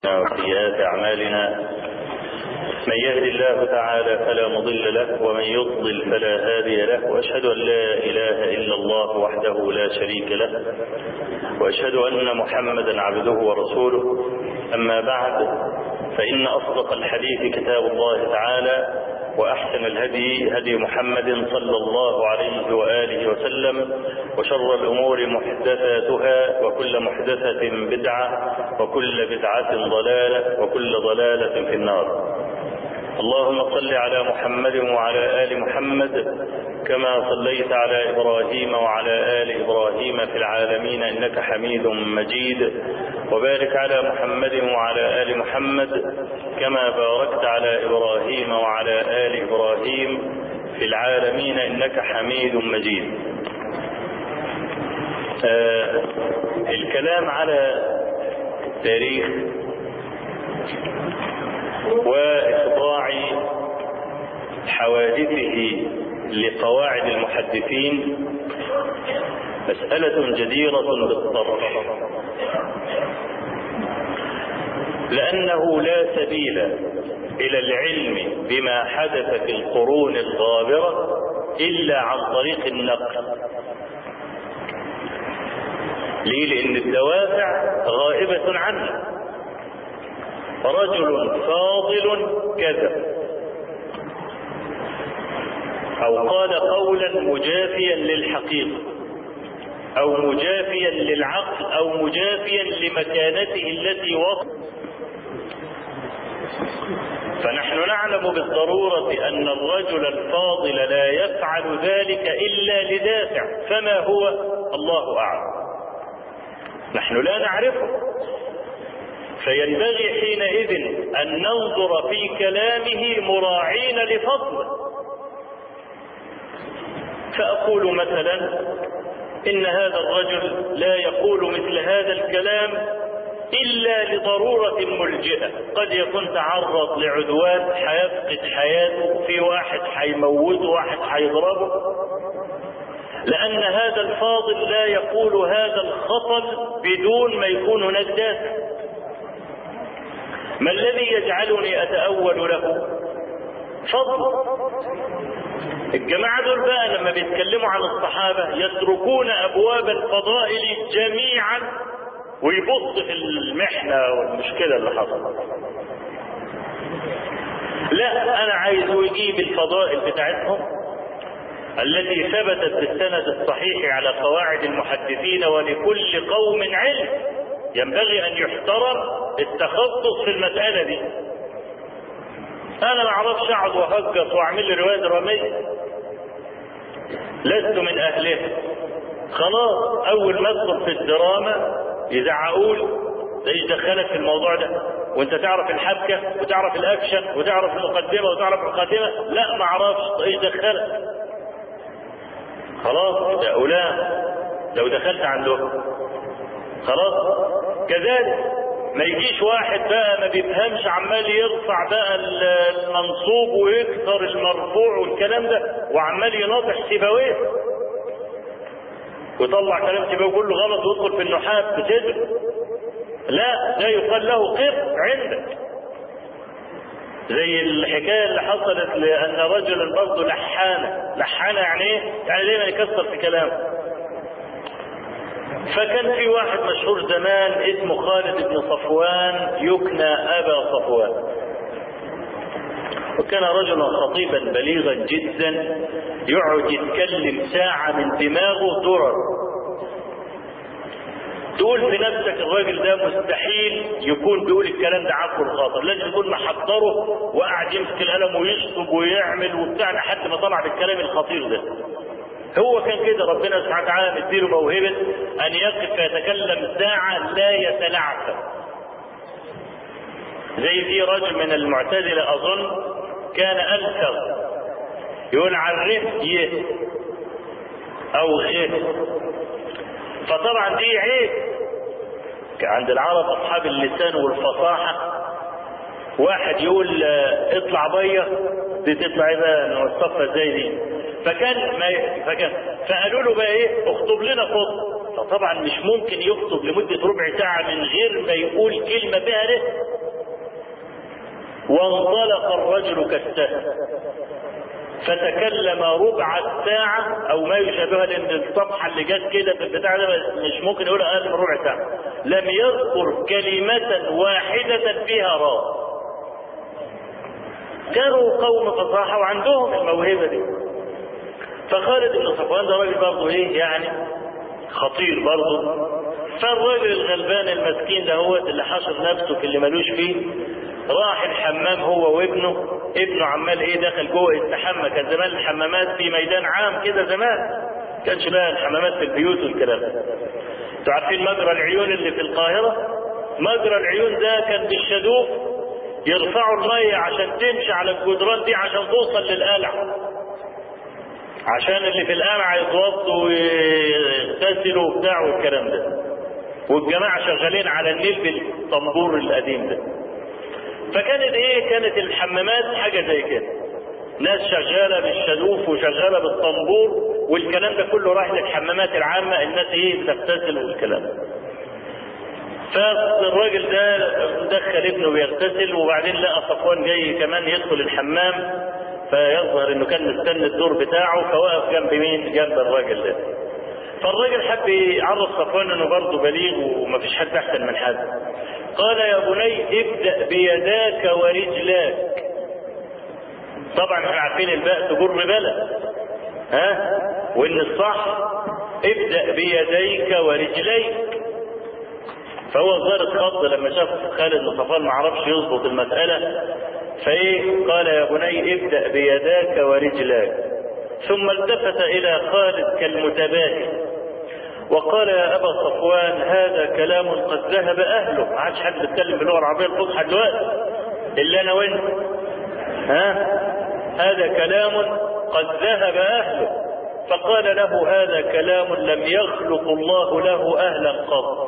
وسيئات أعمالنا من يهد الله تعالى فلا مضل له ومن يضلل فلا هادي له وأشهد أن لا إله إلا الله وحده لا شريك له وأشهد أن محمدا عبده ورسوله أما بعد فإن أصدق الحديث كتاب الله تعالى وأحسن الهدي هدي محمد صلى الله عليه وآله وسلم وشر الأمور محدثاتها وكل محدثة بدعة وكل بدعة ضلالة وكل ضلالة في النار اللهم صل على محمد وعلى آل محمد كما صليت على إبراهيم وعلى آل إبراهيم في العالمين إنك حميد مجيد وبارك على محمد وعلى آل محمد كما باركت على إبراهيم وعلى آل إبراهيم في العالمين إنك حميد مجيد آه الكلام على تاريخ وإخضاع حوادثه لقواعد المحدثين مسألة جديرة بالطرح لأنه لا سبيل إلى العلم بما حدث في القرون الغابرة إلا عن طريق النقل ليه لأن الدوافع غائبة عنه رجل فاضل كذب أو قال قولا مجافيا للحقيقة أو مجافيا للعقل أو مجافيا لمكانته التي وصل فنحن نعلم بالضرورة أن الرجل الفاضل لا يفعل ذلك إلا لدافع فما هو الله أعلم نحن لا نعرفه فينبغي حينئذ أن ننظر في كلامه مراعين لفضله فأقول مثلا إن هذا الرجل لا يقول مثل هذا الكلام إلا لضرورة ملجئة قد يكون تعرض لعدوان هيفقد حياته في واحد هيموته واحد هيضربه لأن هذا الفاضل لا يقول هذا الخطل بدون ما يكون هناك دافع ما الذي يجعلني أتأول له فضل الجماعة دول بقى لما بيتكلموا عن الصحابة يتركون أبواب الفضائل جميعا ويبص في المحنة والمشكلة اللي حصلت لا أنا عايز يجيب الفضائل بتاعتهم التي ثبتت بالسند الصحيح على قواعد المحدثين ولكل قوم علم ينبغي أن يحترم التخصص في المسألة دي أنا ما أعرفش أقعد وأهجص وأعمل لي رواية درامية لست من أهلها خلاص أول ما أدخل في الدراما يزعقوا لي ده ايش دخلك في الموضوع ده وانت تعرف الحبكة وتعرف الاكشن وتعرف المقدمة وتعرف الخاتمة لا ما اعرفش ايش دخلك خلاص ده أولام لو دخلت عندهم خلاص كذلك ما يجيش واحد بقى ما بيفهمش عمال يرفع بقى المنصوب ويكسر المرفوع والكلام ده وعمال يناطح سيبويه ويطلع كلام سيبويه كله غلط ويدخل في النحات بصدر لا ده يقال له قف عندك زي الحكايه اللي حصلت لان رجلا برضه لحانه لحانه يعني ايه؟ يعني دايما يكسر في كلامه فكان في واحد مشهور زمان اسمه خالد بن صفوان يكنى ابا صفوان وكان رجلا خطيبا بليغا جدا يقعد يتكلم ساعة من دماغه درر تقول في نفسك الراجل ده مستحيل يكون بيقول الكلام ده عقله الخاطر لازم يكون محضره وقاعد يمسك القلم ويشطب ويعمل وبتاع لحد ما طلع بالكلام الخطير ده هو كان كده ربنا سبحانه وتعالى مديله موهبة أن يقف فيتكلم ساعة لا يتلعثم زي في رجل من المعتزلة أظن كان ألفظ يقول عرف يه أو غيه فطبعا دي عيب عند العرب أصحاب اللسان والفصاحة واحد يقول اطلع بيا دي تطلع ايه بقى نوصفها ازاي دي فكان ما فكان فقالوا له بقى ايه اخطب لنا خطب فطبعا مش ممكن يخطب لمدة ربع ساعة من غير ما يقول كلمة بها رزق وانطلق الرجل كالسهم فتكلم ربع الساعة أو ما يشابهها لأن الصفحة اللي جت كده في البتاع ده مش ممكن يقول أقل من ربع ساعة لم يذكر كلمة واحدة فيها راء كانوا قوم فصاحة وعندهم الموهبة دي فخالد بن صفوان ده راجل برضه ايه يعني خطير برضه فالراجل الغلبان المسكين ده هو اللي حشر نفسه في اللي ملوش فيه راح الحمام هو وابنه ابنه عمال ايه دخل جوه يستحمى كان زمان الحمامات في ميدان عام كده زمان كانش بقى الحمامات في البيوت والكلام ده انتوا عارفين مجرى العيون اللي في القاهره مجرى العيون ده كان بالشدوف يرفعوا الميه عشان تمشي على الجدران دي عشان توصل للقلعه عشان اللي في القلعه يتوضوا ويغتسلوا وبتاع والكلام ده والجماعه شغالين على النيل بالطنبور القديم ده فكانت ايه كانت الحمامات حاجه زي كده ناس شغاله بالشدوف وشغاله بالطنبور والكلام ده كله رايح للحمامات العامه الناس ايه بتغتسل والكلام ده فالراجل ده دخل ابنه بيغتسل وبعدين لقى صفوان جاي كمان يدخل الحمام فيظهر انه كان مستني الدور بتاعه فوقف جنب مين؟ جنب الراجل ده. فالراجل حب يعرف صفوان انه برضه بليغ ومفيش حد احسن من حد. قال يا بني ابدأ بيداك ورجلاك. طبعا احنا عارفين الباء تجر بلد. ها؟ وان الصح ابدأ بيديك ورجليك. فهو الظاهر اتخض لما شاف خالد بن صفوان ما عرفش يظبط المسألة فايه قال يا بني ابدأ بيداك ورجلاك ثم التفت إلى خالد كالمتباهي وقال يا أبا صفوان هذا كلام قد ذهب أهله ما عادش حد بيتكلم باللغة العربية الفصحى دلوقتي إلا أنا وأنت ها هذا كلام قد ذهب أهله فقال له هذا كلام لم يخلق الله له أهلا قط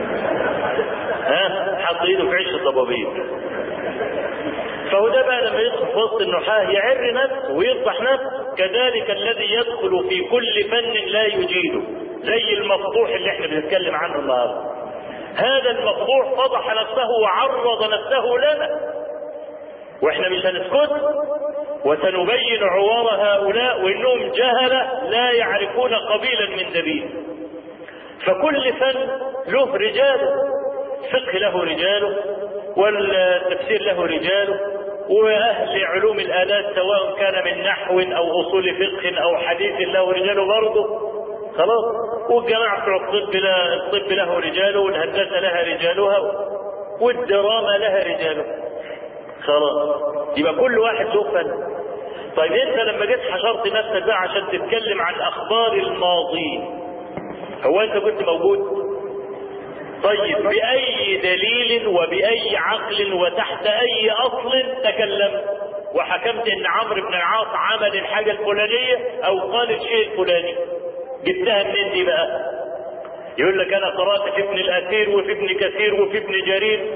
ها حط ايده في عيش الضبابيط فهو ده بقى لما يدخل في وسط النحاة يعر نفسه ويفضح نفسه كذلك الذي يدخل في كل فن لا يجيده زي المفضوح اللي احنا بنتكلم عنه النهارده هذا المفضوح فضح نفسه وعرض نفسه لنا واحنا مش هنسكت وسنبين عوار هؤلاء وانهم جهله لا يعرفون قبيلا من دبيب فكل فن له رجاله الفقه له رجاله والتفسير له رجاله واهل علوم الالات سواء كان من نحو او اصول فقه او حديث له رجاله برضه خلاص والجماعه بتوع الطب لا الطب له رجاله والهندسه لها رجالها والدراما لها رجاله خلاص يبقى كل واحد له فن طيب انت لما جيت حشرت نفسك بقى عشان تتكلم عن اخبار الماضين هو انت كنت موجود طيب بأي دليل وبأي عقل وتحت أي أصل تكلمت وحكمت إن عمرو بن العاص عمل الحاجة الفلانية أو قال الشيء الفلاني جبتها منين دي بقى؟ يقول لك أنا قرأت في ابن الأثير وفي ابن كثير وفي ابن جرير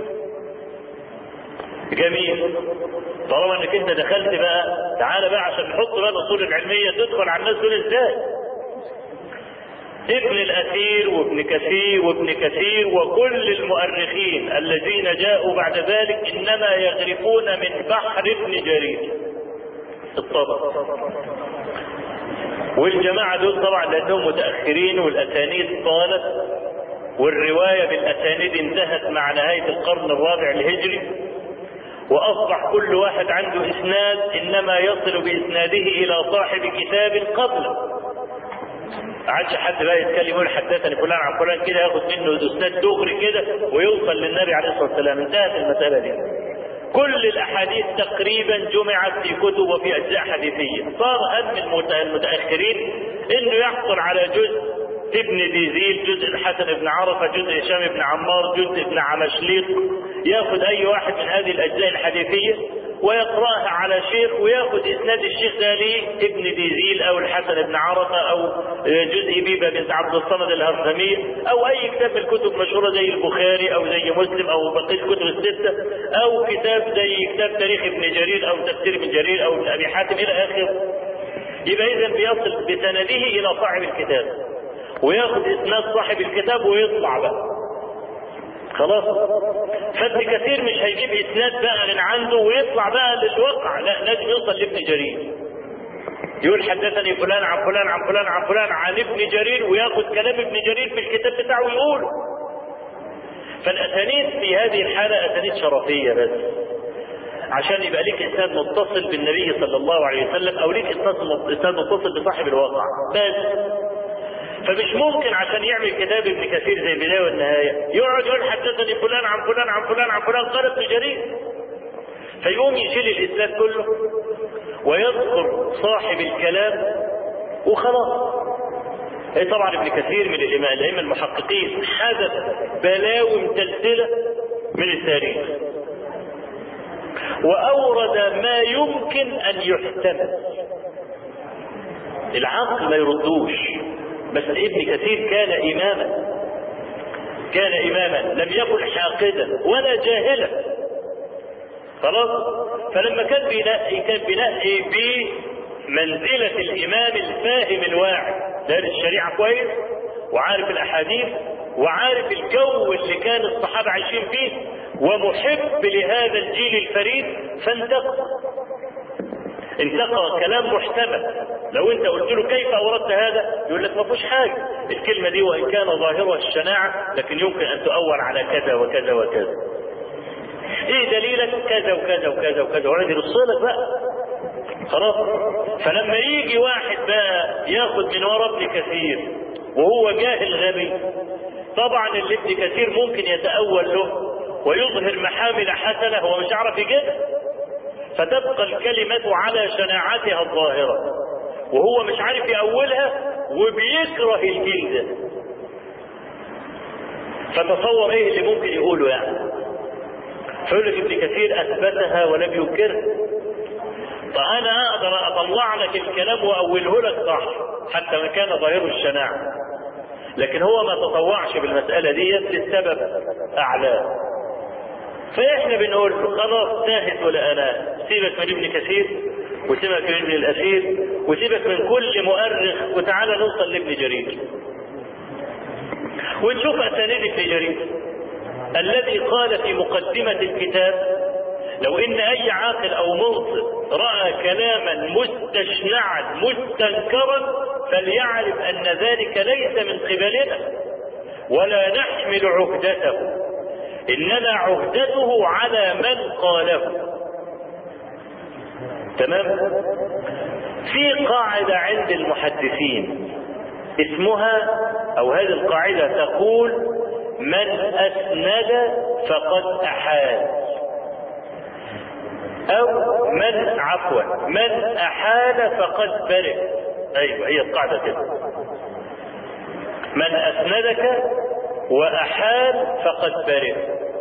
جميل طالما انك انت دخلت بقى تعالى بقى عشان نحط بقى الاصول العلميه تدخل على الناس دول ازاي؟ ابن الأثير وابن كثير وابن كثير وكل المؤرخين الذين جاءوا بعد ذلك إنما يغرفون من بحر ابن جرير الطبق والجماعة دول طبعا لأنهم متأخرين والأسانيد طالت والرواية بالأسانيد انتهت مع نهاية القرن الرابع الهجري وأصبح كل واحد عنده إسناد إنما يصل بإسناده إلى صاحب كتاب قبله ما عادش حد بقى يتكلم يقول حدثني فلان عن فلان كده ياخد منه استاذ دغري كده ويوصل للنبي عليه الصلاه والسلام انتهت المساله دي. كل الاحاديث تقريبا جمعت في كتب وفي اجزاء حديثيه، صار هم المتاخرين انه يحصل على جزء ابن ديزيل، جزء الحسن بن عرفه، جزء هشام بن عمار، جزء ابن عمشليق، ياخذ اي واحد من هذه الاجزاء الحديثيه ويقراها على شيخ وياخذ اسناد الشيخ ده لابن ديزيل او الحسن بن عرفه او جزء بيبه بنت عبد الصمد الهرثميه او اي كتاب من الكتب المشهوره زي البخاري او زي مسلم او بقيه الكتب السته او كتاب زي كتاب تاريخ ابن جرير او تفسير ابن جرير او ابن ابي حاتم الى اخره. يبقى اذا بيصل بسنده الى صاحب الكتاب. وياخد اسناد صاحب الكتاب ويطلع بقى خلاص فابن كثير مش هيجيب اسناد بقى من عنده ويطلع بقى للواقع لا لازم يوصل لابن جرير يقول حدثني فلان عن فلان عن فلان عن فلان عن ابن جرير وياخد كلام ابن جرير في الكتاب بتاعه ويقوله فالاسانيد في هذه الحاله اسانيد شرفيه بس عشان يبقى ليك اسناد متصل بالنبي صلى الله عليه وسلم او ليك اسناد متصل بصاحب الواقع بس فمش ممكن عشان يعمل كتاب ابن كثير زي البدايه والنهايه يقعد يقول حدثني فلان عن فلان عن فلان عن فلان قال ابن جرير فيقوم يشيل الاسناد كله ويذكر صاحب الكلام وخلاص ايه طبعا ابن كثير من الامام الائمه المحققين حدث بلاوي متلتله من التاريخ واورد ما يمكن ان يحتمل العقل ما يردوش بس ابن كثير كان اماما كان اماما لم يكن حاقدا ولا جاهلا خلاص فلما كان بينقي كان بينقي بمنزله الامام الفاهم الواعي دارس الشريعه كويس وعارف الاحاديث وعارف الجو اللي كان الصحابه عايشين فيه ومحب لهذا الجيل الفريد فانتقى انتقى كلام محتمل لو انت قلت له كيف اوردت هذا يقول لك ما فيهوش حاجه الكلمه دي وان كان ظاهرها الشناعه لكن يمكن ان تؤول على كذا وكذا وكذا ايه دليلك كذا وكذا وكذا وكذا وقعد يرصلك بقى خلاص فلما يجي واحد بقى ياخد من ورا ابن كثير وهو جاهل غبي طبعا اللي ابن كثير ممكن يتأول له ويظهر محامل حسنة هو مش عارف يجيبها فتبقى الكلمة على شناعتها الظاهرة وهو مش عارف يأولها وبيكره الجلد فتصور ايه اللي ممكن يقوله يعني فيقول لك ابن كثير اثبتها ولم ينكرها فانا اقدر اطلع لك الكلام واوله لك صح حتى وان كان ظاهره الشناعه لكن هو ما تطوعش بالمساله دي للسبب اعلاه فاحنا بنقول له خلاص تاهت ولا انا سيبك من ابن كثير وسيبك من ابن الاثير وسيبك من كل مؤرخ وتعالى نوصل لابن جرير ونشوف اسانيد ابن جرير الذي قال في مقدمه الكتاب لو ان اي عاقل او منصف راى كلاما مستشنعا مستنكرا فليعرف ان ذلك ليس من قبلنا ولا نحمل عهدته انما عهدته على من قاله تمام في قاعده عند المحدثين اسمها او هذه القاعده تقول من اسند فقد احال او من عفوا من احال فقد برئ ايوه هي القاعده كده من اسندك واحال فقد برئ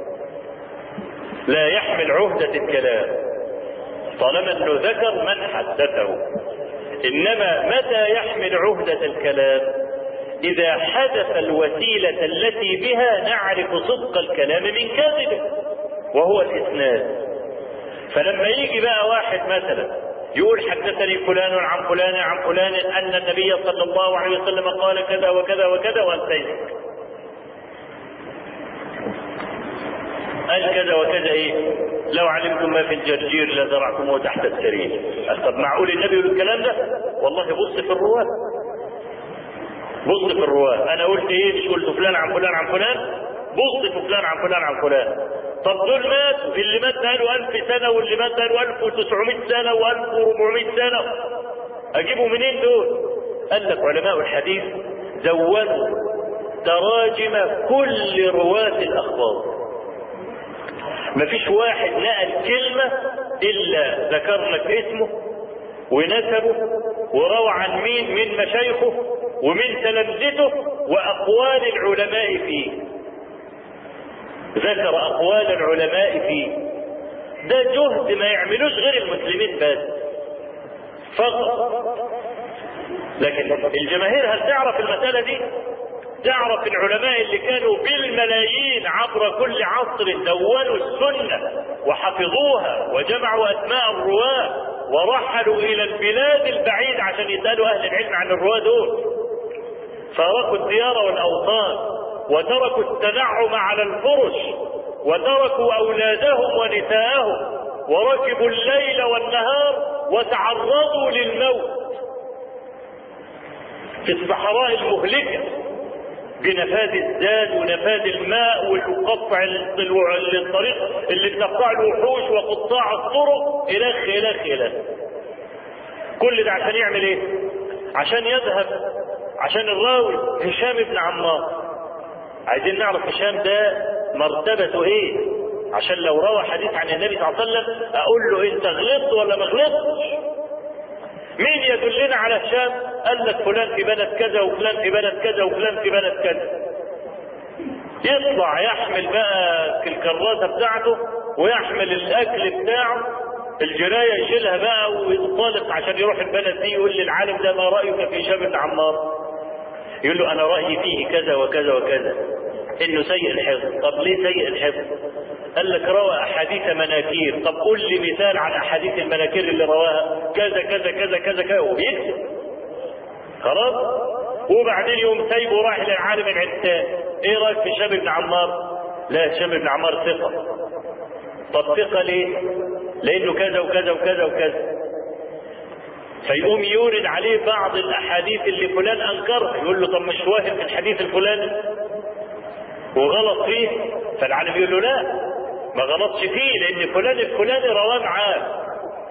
لا يحمل عهدة الكلام طالما انه ذكر من حدثه انما متى يحمل عهدة الكلام اذا حدث الوسيلة التي بها نعرف صدق الكلام من كذبه وهو الاسناد فلما يجي بقى واحد مثلا يقول حدثني فلان عن فلان عن فلان ان النبي صلى الله عليه وسلم قال كذا وكذا وكذا وانتهيت قال كذا وكذا ايه لو علمتم ما في الجرجير لزرعتموه تحت السرير طب معقول النبي يقول الكلام ده والله بص في الرواه بص في الرواه انا قلت ايه مش قلت فلان عن فلان عن فلان بص في فلان عن فلان عن فلان طب دول ماتوا اللي مات بقاله 1000 سنه واللي مات بقاله 1900 سنه و1400 سنه اجيبه منين دول؟ قال لك علماء الحديث دونوا تراجم كل رواة الاخبار مفيش واحد نقل كلمة إلا ذكر لك اسمه ونسبه وروى عن مين من مشايخه ومن تلامذته وأقوال العلماء فيه ذكر أقوال العلماء فيه ده جهد ما يعملوش غير المسلمين بس فقط لكن الجماهير هل تعرف المسألة دي؟ تعرف العلماء اللي كانوا بالملايين عبر كل عصر دونوا السنة وحفظوها وجمعوا أسماء الرواة ورحلوا إلى البلاد البعيدة عشان يسألوا أهل العلم عن الرواة دول فارقوا الديار والاوطان وتركوا التنعم على الفرش وتركوا اولادهم ونساءهم وركبوا الليل والنهار وتعرضوا للموت في الصحراء المهلكه بنفاذ الزاد ونفاذ الماء وقطع الطريق اللي بتقطع الوحوش وقطاع الطرق الخ الخ الخ كل ده عشان يعمل ايه؟ عشان يذهب عشان الراوي هشام بن عمار عايزين نعرف هشام ده مرتبته ايه؟ عشان لو روى حديث عن النبي صلى الله عليه وسلم اقول له انت غلطت ولا ما غلطتش؟ مين يدلنا على هشام؟ قال لك فلان في بلد كذا وفلان في بلد كذا وفلان في بلد كذا. يطلع يحمل بقى الكراسه بتاعته ويحمل الاكل بتاعه الجرايه يشيلها بقى وينطلق عشان يروح البلد دي يقول للعالم ده ما رايك في هشام بن عمار؟ يقول له انا رايي فيه كذا وكذا وكذا. انه سيء الحفظ، طب ليه سيء الحفظ؟ قال لك روى احاديث مناكير طب قول لي مثال عن احاديث المناكير اللي رواها كذا كذا كذا كذا كذا وبيكتب خلاص وبعدين يوم سايبه رايح للعالم العتاب ايه رايك في هشام بن عمار لا هشام بن عمار ثقه طب ثقه ليه لانه كذا وكذا وكذا وكذا فيقوم يورد عليه بعض الاحاديث اللي فلان انكرها يقول له طب مش واهم في الحديث الفلاني وغلط فيه فالعالم يقول له لا ما غلطش فيه لان فلان الفلاني رواه معاه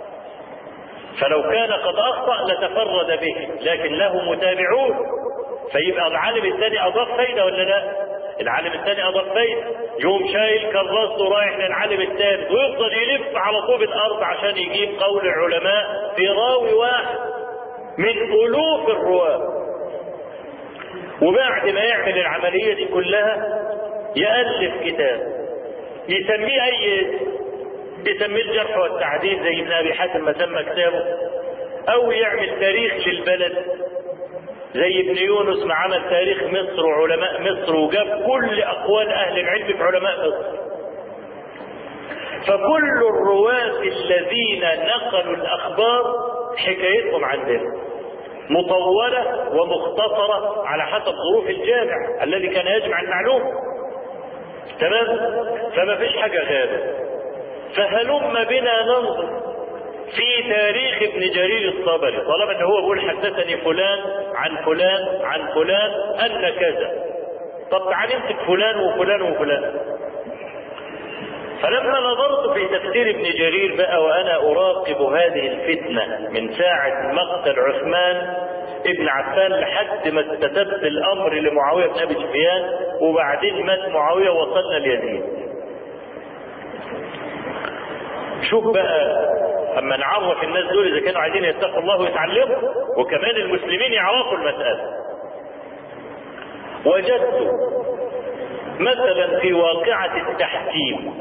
فلو كان قد اخطا لتفرد به لكن له متابعون فيبقى العالم الثاني اضاف فايده ولا لا؟ العالم الثاني اضاف فايده يوم شايل كراسته رايح للعالم الثالث ويفضل يلف على طوب الارض عشان يجيب قول العلماء في راوي واحد من الوف الرواه وبعد ما يعمل العمليه دي كلها يالف كتاب يسميه اي يسميه الجرح والتعديل زي ابن ابي حاتم ما سمى كتابه او يعمل تاريخ للبلد زي ابن يونس ما عمل تاريخ مصر وعلماء مصر وجاب كل اقوال اهل العلم في علماء مصر فكل الرواة الذين نقلوا الاخبار حكايتهم عندنا مطولة ومختصرة على حسب ظروف الجامع الذي كان يجمع المعلومة تمام فما فيش حاجة غابة فهلم بنا ننظر في تاريخ ابن جرير الطبري طالما ان هو بيقول حدثني فلان عن فلان عن فلان ان كذا طب تعال امسك فلان وفلان وفلان فلما نظرت في تفسير ابن جرير بقى وانا اراقب هذه الفتنه من ساعه مقتل عثمان ابن عفان لحد ما استتب الامر لمعاويه بن ابي سفيان وبعدين مات معاويه وصلنا ليزيد. شوف بقى اما نعرف الناس دول اذا كانوا عايزين يتقوا الله ويتعلموا وكمان المسلمين يعرفوا المساله. وجدت مثلا في واقعه التحكيم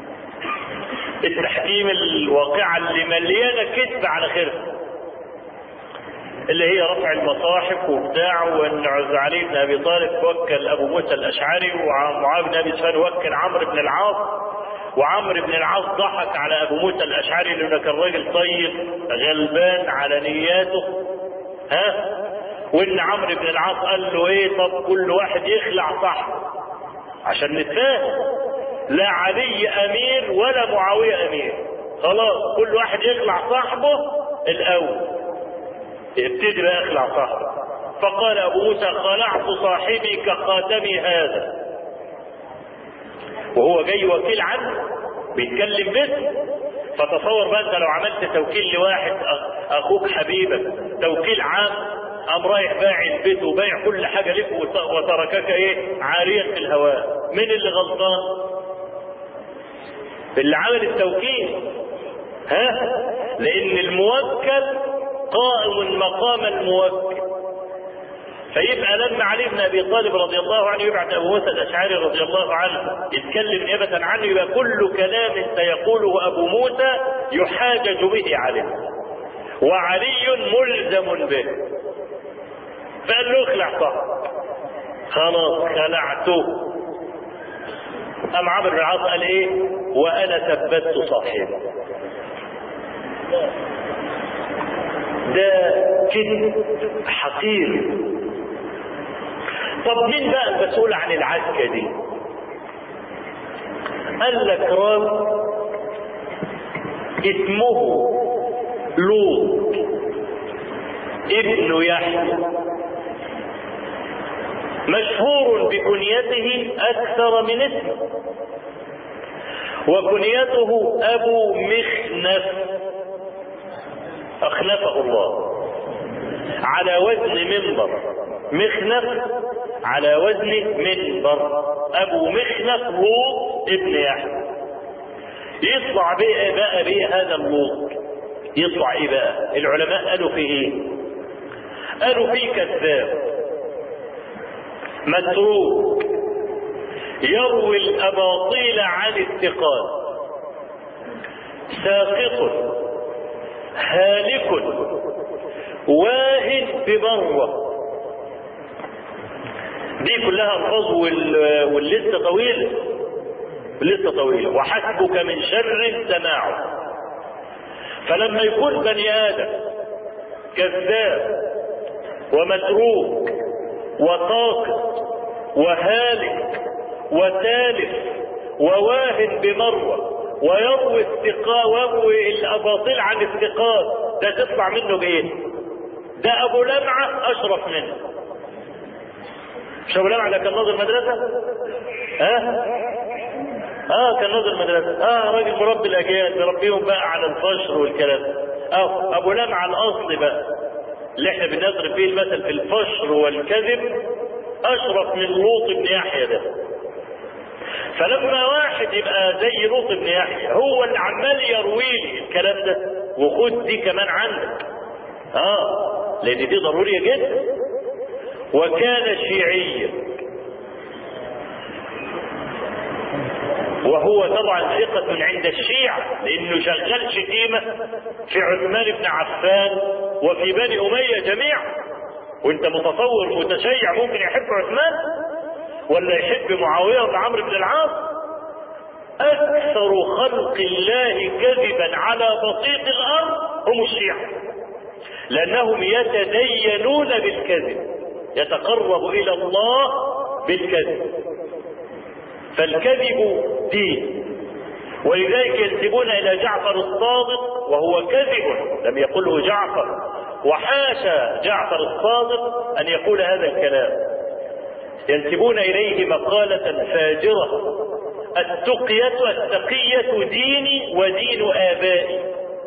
التحكيم الواقعه اللي مليانه كذب على خيرها اللي هي رفع المصاحف وبتاع وان علي بن ابي طالب وكل ابو موسى الاشعري ومعاويه بن ابي سفيان وكل عمرو بن العاص وعمرو بن العاص ضحك على ابو موسى الاشعري لانه كان راجل طيب غلبان على نياته ها وان عمرو بن العاص قال له ايه طب كل واحد يخلع صاحبه عشان نتفاهم لا علي امير ولا معاويه امير خلاص كل واحد يخلع صاحبه الاول يبتدي بقى يخلع صاحبه فقال ابو موسى خلعت صاحبي كخاتمي هذا وهو جاي وكيل عنه بيتكلم باسم فتصور بقى انت لو عملت توكيل لواحد اخوك حبيبك توكيل عام قام رايح بايع البيت وبايع كل حاجه لك وتركك ايه عاريا في الهواء مين اللي غلطان اللي عمل التوكيل ها لان الموكل قائم مقام الموكل فيبقى لما علي بن ابي طالب رضي الله عنه يبعث ابو موسى الاشعري رضي الله عنه يتكلم نيابه عنه يبقى كل كلام سيقوله ابو موسى يحاجج به عليه وعلي ملزم به فقال له اخلع صح خلاص خلعته أم عمرو بن العاص قال ايه وانا ثبت صاحبه ده كذب حقير طب مين بقى المسؤول عن العسكة دي قال لك راجل اسمه لوط ابن يحيى مشهور بكنيته اكثر من اسمه وكنيته ابو مخنف اخنفه الله على وزن منبر مخنف على وزن منبر ابو مخنف لوط ابن يحيى يطلع بقى بقى بيه هذا اللوط يطلع ايه بقى العلماء قالوا في ايه قالوا في كذاب متروك يروي الاباطيل عن الثقات ساقط هالك واهن بمروه دي كلها الفاظ واللسته طويله اللسته طويله وحسبك من شر سماعه فلما يكون بني ادم كذاب ومتروك وطاقط وهالك وتالف وواهن بمروه ويروي الثقات ويروي الاباطيل عن الثقات ده تطلع منه بايه؟ ده ابو لمعه اشرف منه مش ابو لمعه ده كان ناظر مدرسه؟ ها؟ اه كان ناظر مدرسه اه راجل مربي الاجيال بيربيهم بقى على الفشر والكلام اه ابو لمعه الاصلي بقى اللي احنا بنضرب فيه المثل في الفشر والكذب اشرف من لوط بن يحيى ده فلما واحد يبقى زي لوط بن يحيى هو اللي عمال يروي لي الكلام ده وخد دي كمان عندك اه لان دي ضروريه جدا وكان شيعيا وهو طبعا ثقة عند الشيعة لأنه شغال شتيمة في عثمان بن عفان وفي بني أمية جميعا وأنت متصور متشيع ممكن يحب عثمان ولا يحب معاوية بن عمرو بن العاص أكثر خلق الله كذبا على بسيط الأرض هم الشيعة لأنهم يتدينون بالكذب يتقرب إلى الله بالكذب فالكذب دين ولذلك ينسبون الى جعفر الصادق وهو كذب لم يقله جعفر وحاشا جعفر الصادق ان يقول هذا الكلام ينسبون اليه مقاله فاجره التقية التقية ديني ودين آبائي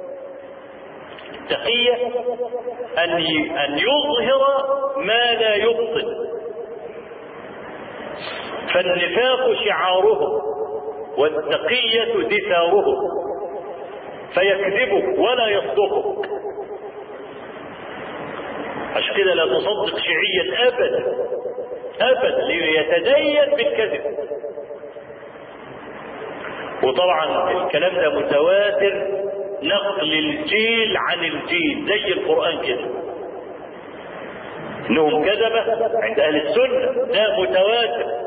التقية أن أن يظهر ما لا يبطن فالنفاق شعارهم والتقية دثارهم فيكذبك ولا يصدقك عشان كده لا تصدق شيعيا ابدا ابدا ليتدين بالكذب وطبعا الكلام ده متواتر نقل الجيل عن الجيل زي القران كده انهم كذبه عند اهل السنه ده متواتر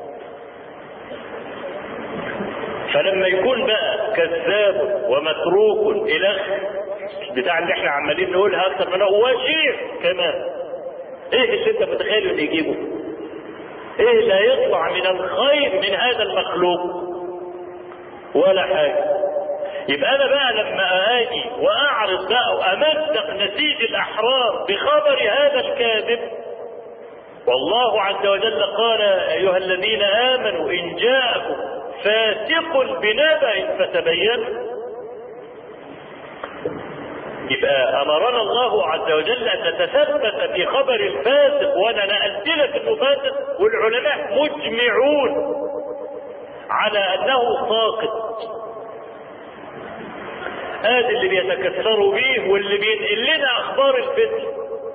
فلما يكون بقى كذاب ومتروك الى بتاع اللي احنا عمالين نقولها اكتر من هو شيخ كمان ايه اللي انت متخيل انه يجيبه ايه اللي هيطلع من الخير من هذا المخلوق ولا حاجه يبقى انا بقى لما اجي واعرض بقى وامزق نسيج الاحرار بخبر هذا الكاذب والله عز وجل قال ايها الذين امنوا ان جاءكم فاسق بنبأ فتبين يبقى امرنا الله عز وجل ان نتثبت في خبر الفاسق وانا نقلت لك انه فاسق والعلماء مجمعون على انه ساقط هذا اللي بيتكثروا به واللي بينقل لنا اخبار الفتن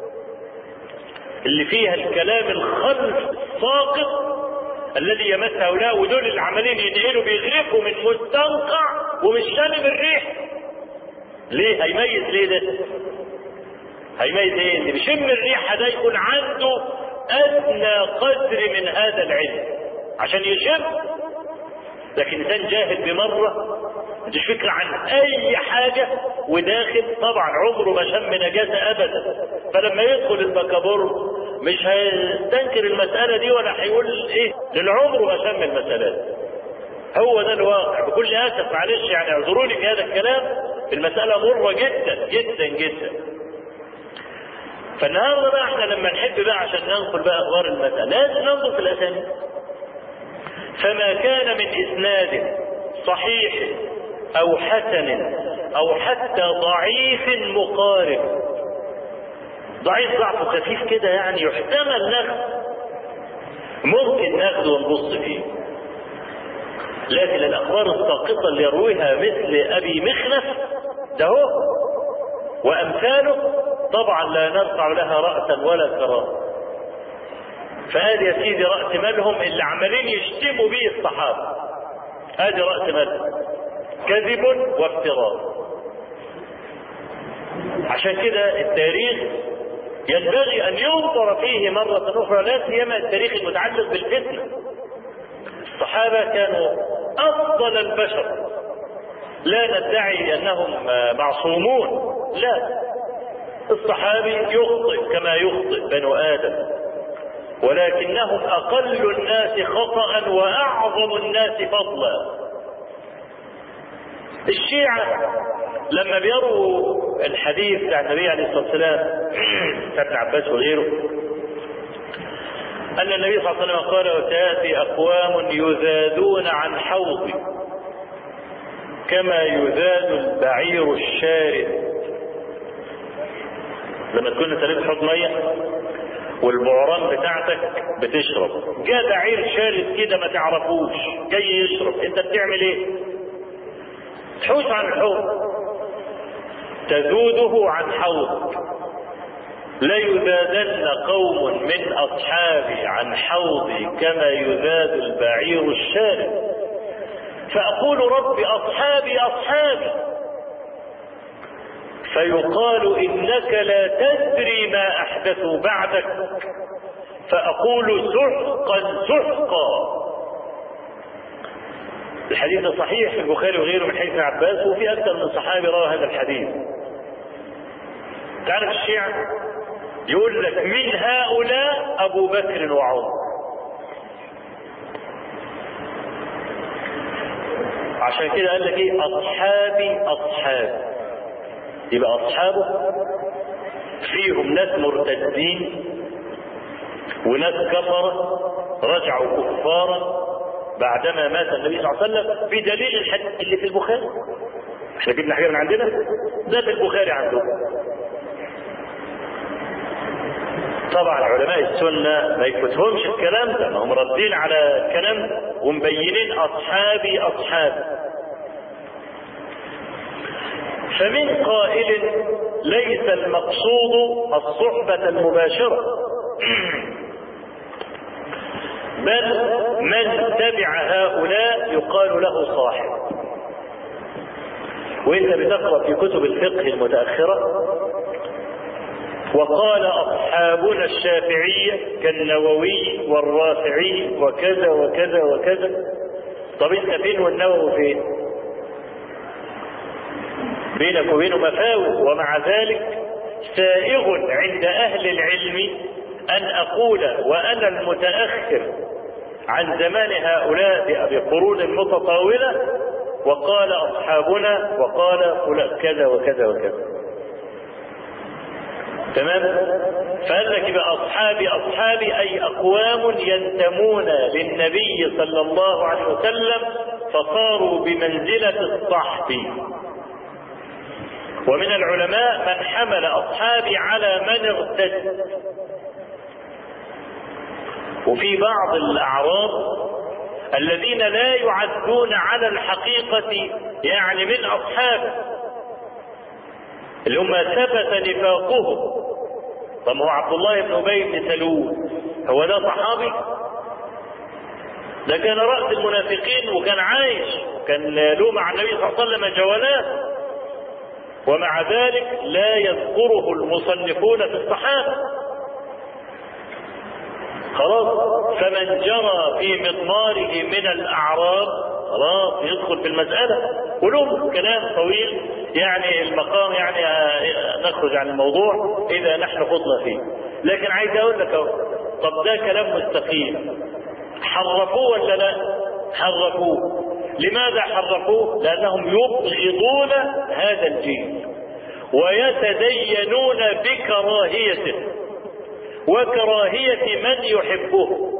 اللي فيها الكلام الخلف الساقط الذي يمس هؤلاء ودول اللي عمالين ينقلوا بيغرقوا من مستنقع ومش شامم الريح ليه هيميز ليه ده هيميز ايه اللي بيشم الريحه ده يكون عنده ادنى قدر من هذا العلم عشان يشم لكن انسان جاهل بمره ما عندوش فكره عن اي حاجه وداخل طبعا عمره ما شم نجاسه ابدا فلما يدخل البكابور مش هيستنكر المسألة دي ولا هيقول ايه للعمر ما سمى المسألة دي. هو ده الواقع بكل اسف معلش يعني اعذروني في هذا الكلام المسألة مرة جدا جدا جدا فالنهارده بقى احنا لما نحب بقى عشان ننقل بقى اخبار المسألة لازم ننظر في الاسانيد فما كان من اسناد صحيح او حسن او حتى ضعيف مقارب ضعيف ضعف خفيف كده يعني يحتمل ناخذ ممكن ناخذه ونبص فيه لكن الاخبار الساقطه اللي يرويها مثل ابي مخنف ده هو وامثاله طبعا لا نرفع لها راسا ولا كرامه فادي يا سيدي راس مالهم اللي عمالين يشتموا بيه الصحابه ادي راس مالهم كذب وافتراء عشان كده التاريخ ينبغي ان ينظر فيه مرة اخرى لا سيما التاريخ المتعلق بالفتنة. الصحابة كانوا افضل البشر. لا ندعي انهم معصومون، لا. الصحابي يخطئ كما يخطئ بنو ادم. ولكنهم اقل الناس خطأ واعظم الناس فضلا. الشيعة لما بيروا الحديث بتاع النبي عليه الصلاه والسلام ابن عباس وغيره ان النبي صلى الله عليه وسلم قال وسياتي اقوام يذادون عن حوضي كما يذاد البعير الشارد لما تكون انت لابس حوض ميه والبعران بتاعتك بتشرب جاء بعير شارد كده ما تعرفوش جاي يشرب انت بتعمل ايه تحوش عن الحوض تذوده عن حوض ليذادن قوم من اصحابي عن حوضي كما يذاد البعير الشارد فاقول رب اصحابي اصحابي فيقال انك لا تدري ما احدثوا بعدك فاقول سحقا سحقا الحديث صحيح في البخاري وغيره من حديث عباس وفي اكثر من صحابي روى هذا الحديث تعرف الشيعة يقول لك من هؤلاء ابو بكر وعمر عشان كده قال لك ايه اصحابي اصحابي يبقى اصحابه فيهم ناس مرتدين وناس كفرة رجعوا كفارا بعدما مات النبي صلى الله عليه وسلم بدليل الحديث اللي في البخاري احنا جبنا حاجه من عندنا ده في البخاري عندهم طبعا علماء السنة ما يفوتهمش الكلام ده ما هم ردين على الكلام ومبينين أصحابي أصحابي فمن قائل ليس المقصود الصحبة المباشرة بل من تبع هؤلاء يقال له صاحب وانت بتقرا في كتب الفقه المتاخره وقال اصحابنا الشافعيه كالنووي والرافعي وكذا وكذا وكذا طب انت فين والنووي فين بينك وبينه مفاوز ومع ذلك سائغ عند اهل العلم ان اقول وانا المتاخر عن زمان هؤلاء بقرون متطاوله وقال اصحابنا وقال فلان كذا وكذا وكذا تمام فقال لك يبقى اصحابي اصحابي اي اقوام ينتمون للنبي صلى الله عليه وسلم فصاروا بمنزله الصحب ومن العلماء من حمل اصحابي على من ارتد وفي بعض الاعراب الذين لا يعدون على الحقيقة يعني من أصحابه اللي هم ثبت نفاقهم طب هو عبد الله بن أبي بن سلول هو ده صحابي؟ ده كان رأس المنافقين وكان عايش كان له مع النبي صلى الله عليه وسلم جولات ومع ذلك لا يذكره المصنفون في الصحابة خلاص فمن جرى في مضماره من الاعراب خلاص يدخل في المساله ولهم كلام طويل يعني المقام يعني نخرج عن الموضوع اذا نحن خضنا فيه لكن عايز اقول لك اهو طب ده كلام مستقيم حرفوه ولا لا حرفوه لماذا حرفوه لانهم يبغضون هذا الجيل ويتدينون بكراهيته وكراهية من يحبه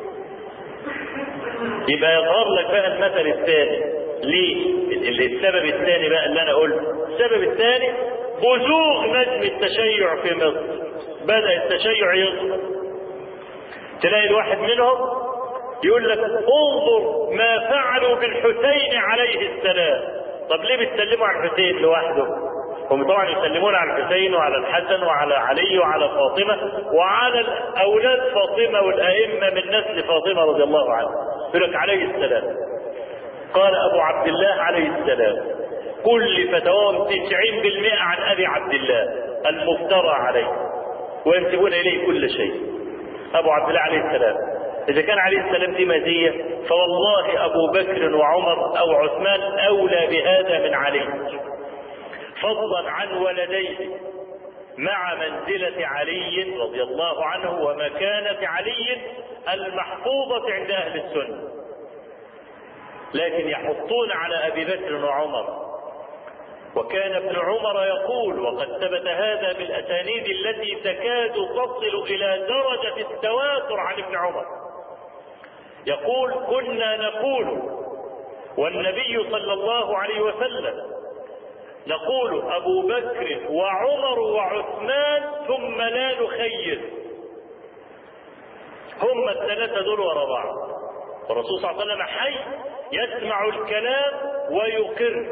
يبقى يظهر لك بقى المثل الثاني ليه؟ السبب الثاني بقى اللي انا قلته السبب الثاني بزوغ نجم التشيع في مصر بدأ التشيع يظهر تلاقي الواحد منهم يقول لك انظر ما فعلوا بالحسين عليه السلام طب ليه بتسلموا على الحسين لوحده هم طبعا يسلمون على الحسين وعلى الحسن وعلى علي وعلى فاطمه وعلى اولاد فاطمه والائمه من نسل فاطمه رضي الله عنها يقول لك عليه السلام قال ابو عبد الله عليه السلام كل فتواهم 90% عن ابي عبد الله المفترى عليه وينسبون اليه كل شيء ابو عبد الله عليه السلام اذا كان عليه السلام دي مزيه فوالله ابو بكر وعمر او عثمان اولى بهذا من علي فضلا عن ولديه مع منزلة علي رضي الله عنه ومكانة علي المحفوظة عند أهل السنة لكن يحطون على أبي بكر وعمر وكان ابن عمر يقول وقد ثبت هذا بالأسانيد التي تكاد تصل إلى درجة التواتر عن ابن عمر يقول كنا نقول والنبي صلى الله عليه وسلم نقول أبو بكر وعمر وعثمان ثم لا نخير هم الثلاثة دول ورا بعض والرسول صلى الله عليه وسلم حي يسمع الكلام ويقر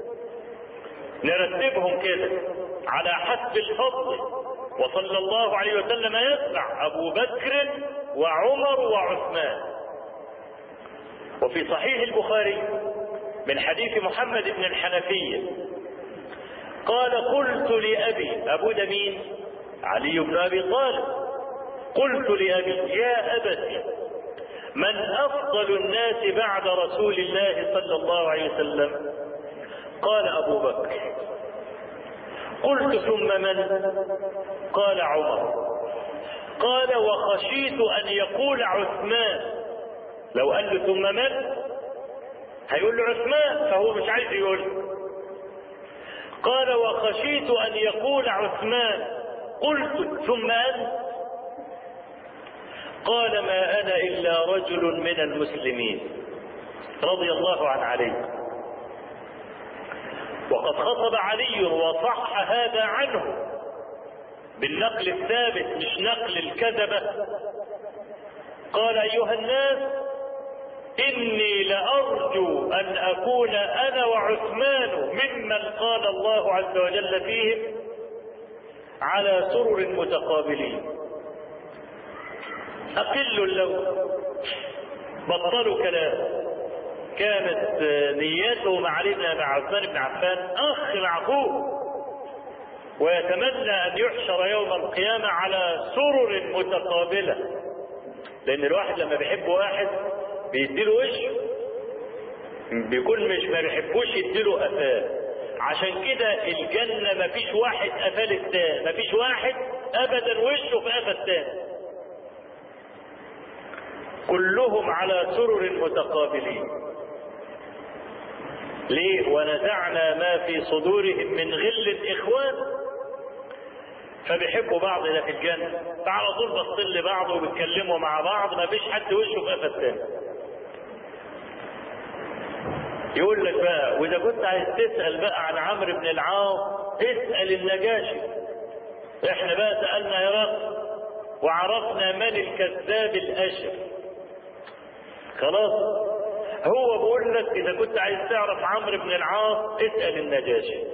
نرتبهم كده على حسب الفضل وصلى الله عليه وسلم يسمع أبو بكر وعمر وعثمان وفي صحيح البخاري من حديث محمد بن الحنفية قال قلت لأبي أبو ده مين؟ علي بن أبي طالب قلت لأبي يا أبتي من أفضل الناس بعد رسول الله صلى الله عليه وسلم قال أبو بكر قلت ثم من قال عمر قال وخشيت أن يقول عثمان لو قال له ثم من هيقول له عثمان فهو مش عايز يقول قال وخشيت أن يقول عثمان قلت ثم أنت قال ما أنا إلا رجل من المسلمين رضي الله عن علي وقد خطب علي وصح هذا عنه بالنقل الثابت مش نقل الكذبة قال أيها الناس إني لأرجو أن أكون أنا وعثمان ممن قال الله عز وجل فيهم على سرر متقابلين أقل اللون بطلوا كلام كانت نيته علي بن عثمان بن عفان أخ مع أخوه ويتمنى أن يحشر يوم القيامة على سرر متقابلة لأن الواحد لما بيحب واحد بيديله وشه بيكون مش ما بيحبوش يديله قفاه عشان كده الجنة مفيش واحد قفاه للتاني مفيش واحد أبدا وشه في قفا التاني كلهم على سرر متقابلين ليه ونزعنا ما في صدورهم من غل اخوان فبيحبوا بعض ده في الجنه فعلى طول باصين لبعض وبيتكلموا مع بعض ما فيش حد وشه في قفا التاني يقول لك بقى واذا كنت عايز تسال بقى عن عمرو بن العاص اسال النجاشي احنا بقى سالنا هرقل وعرفنا من الكذاب الاشر خلاص هو بيقول لك اذا كنت عايز تعرف عمرو بن العاص اسال النجاشي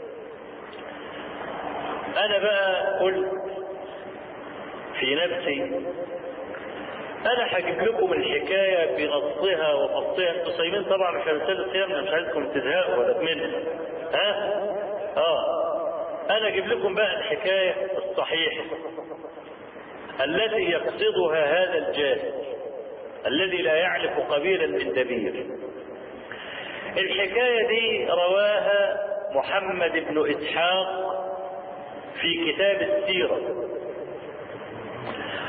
انا بقى قلت في نفسي انا هجيب لكم الحكايه بنصها وفصها انتوا صايمين طبعا في رساله صيامنا مش عايزكم تزهقوا ولا تملوا ها اه انا اجيب لكم بقى الحكايه الصحيحه التي يقصدها هذا الجاهل الذي لا يعرف قبيلا من دبير الحكايه دي رواها محمد بن اسحاق في كتاب السيره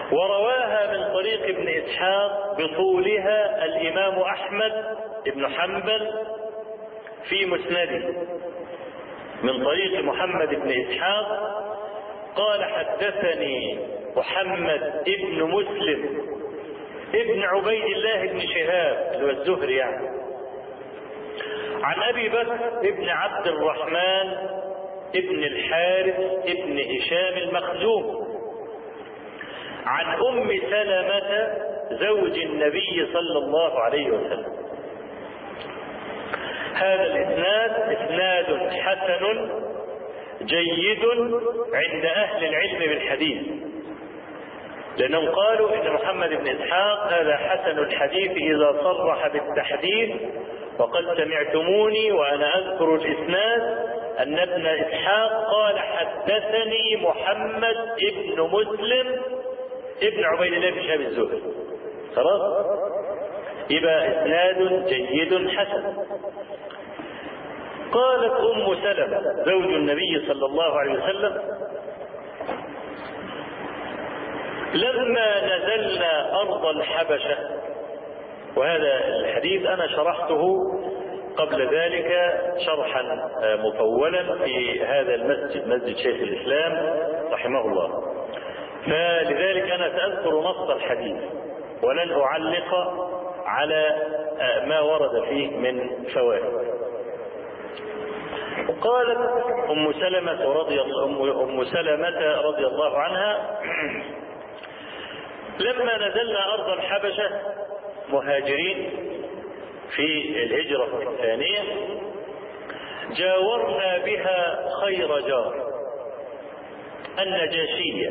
ورواها من طريق ابن إسحاق بطولها الإمام أحمد بن حنبل في مسنده من طريق محمد بن إسحاق قال حدثني محمد ابن مسلم ابن عبيد الله بن شهاب اللي هو الزهري يعني عن ابي بكر ابن عبد الرحمن ابن الحارث ابن هشام المخزوم عن ام سلمه زوج النبي صلى الله عليه وسلم هذا الاسناد اسناد حسن جيد عند اهل العلم بالحديث لانهم قالوا ان محمد بن اسحاق هذا حسن الحديث اذا صرح بالتحديث وقد سمعتموني وانا اذكر الاسناد ان ابن اسحاق قال حدثني محمد ابن مسلم ابن عبيد الله بن شهاب الزهري خلاص يبقى اسناد جيد حسن قالت ام سلمه زوج النبي صلى الله عليه وسلم لما نزلنا ارض الحبشه وهذا الحديث انا شرحته قبل ذلك شرحا مطولا في هذا المسجد مسجد شيخ الاسلام رحمه الله فلذلك انا ساذكر نص الحديث ولن اعلق على ما ورد فيه من فوائد قالت ام سلمه رضي الله ام سلمه رضي الله عنها لما نزلنا ارض الحبشه مهاجرين في الهجره الثانيه جاورنا بها خير جار النجاشيه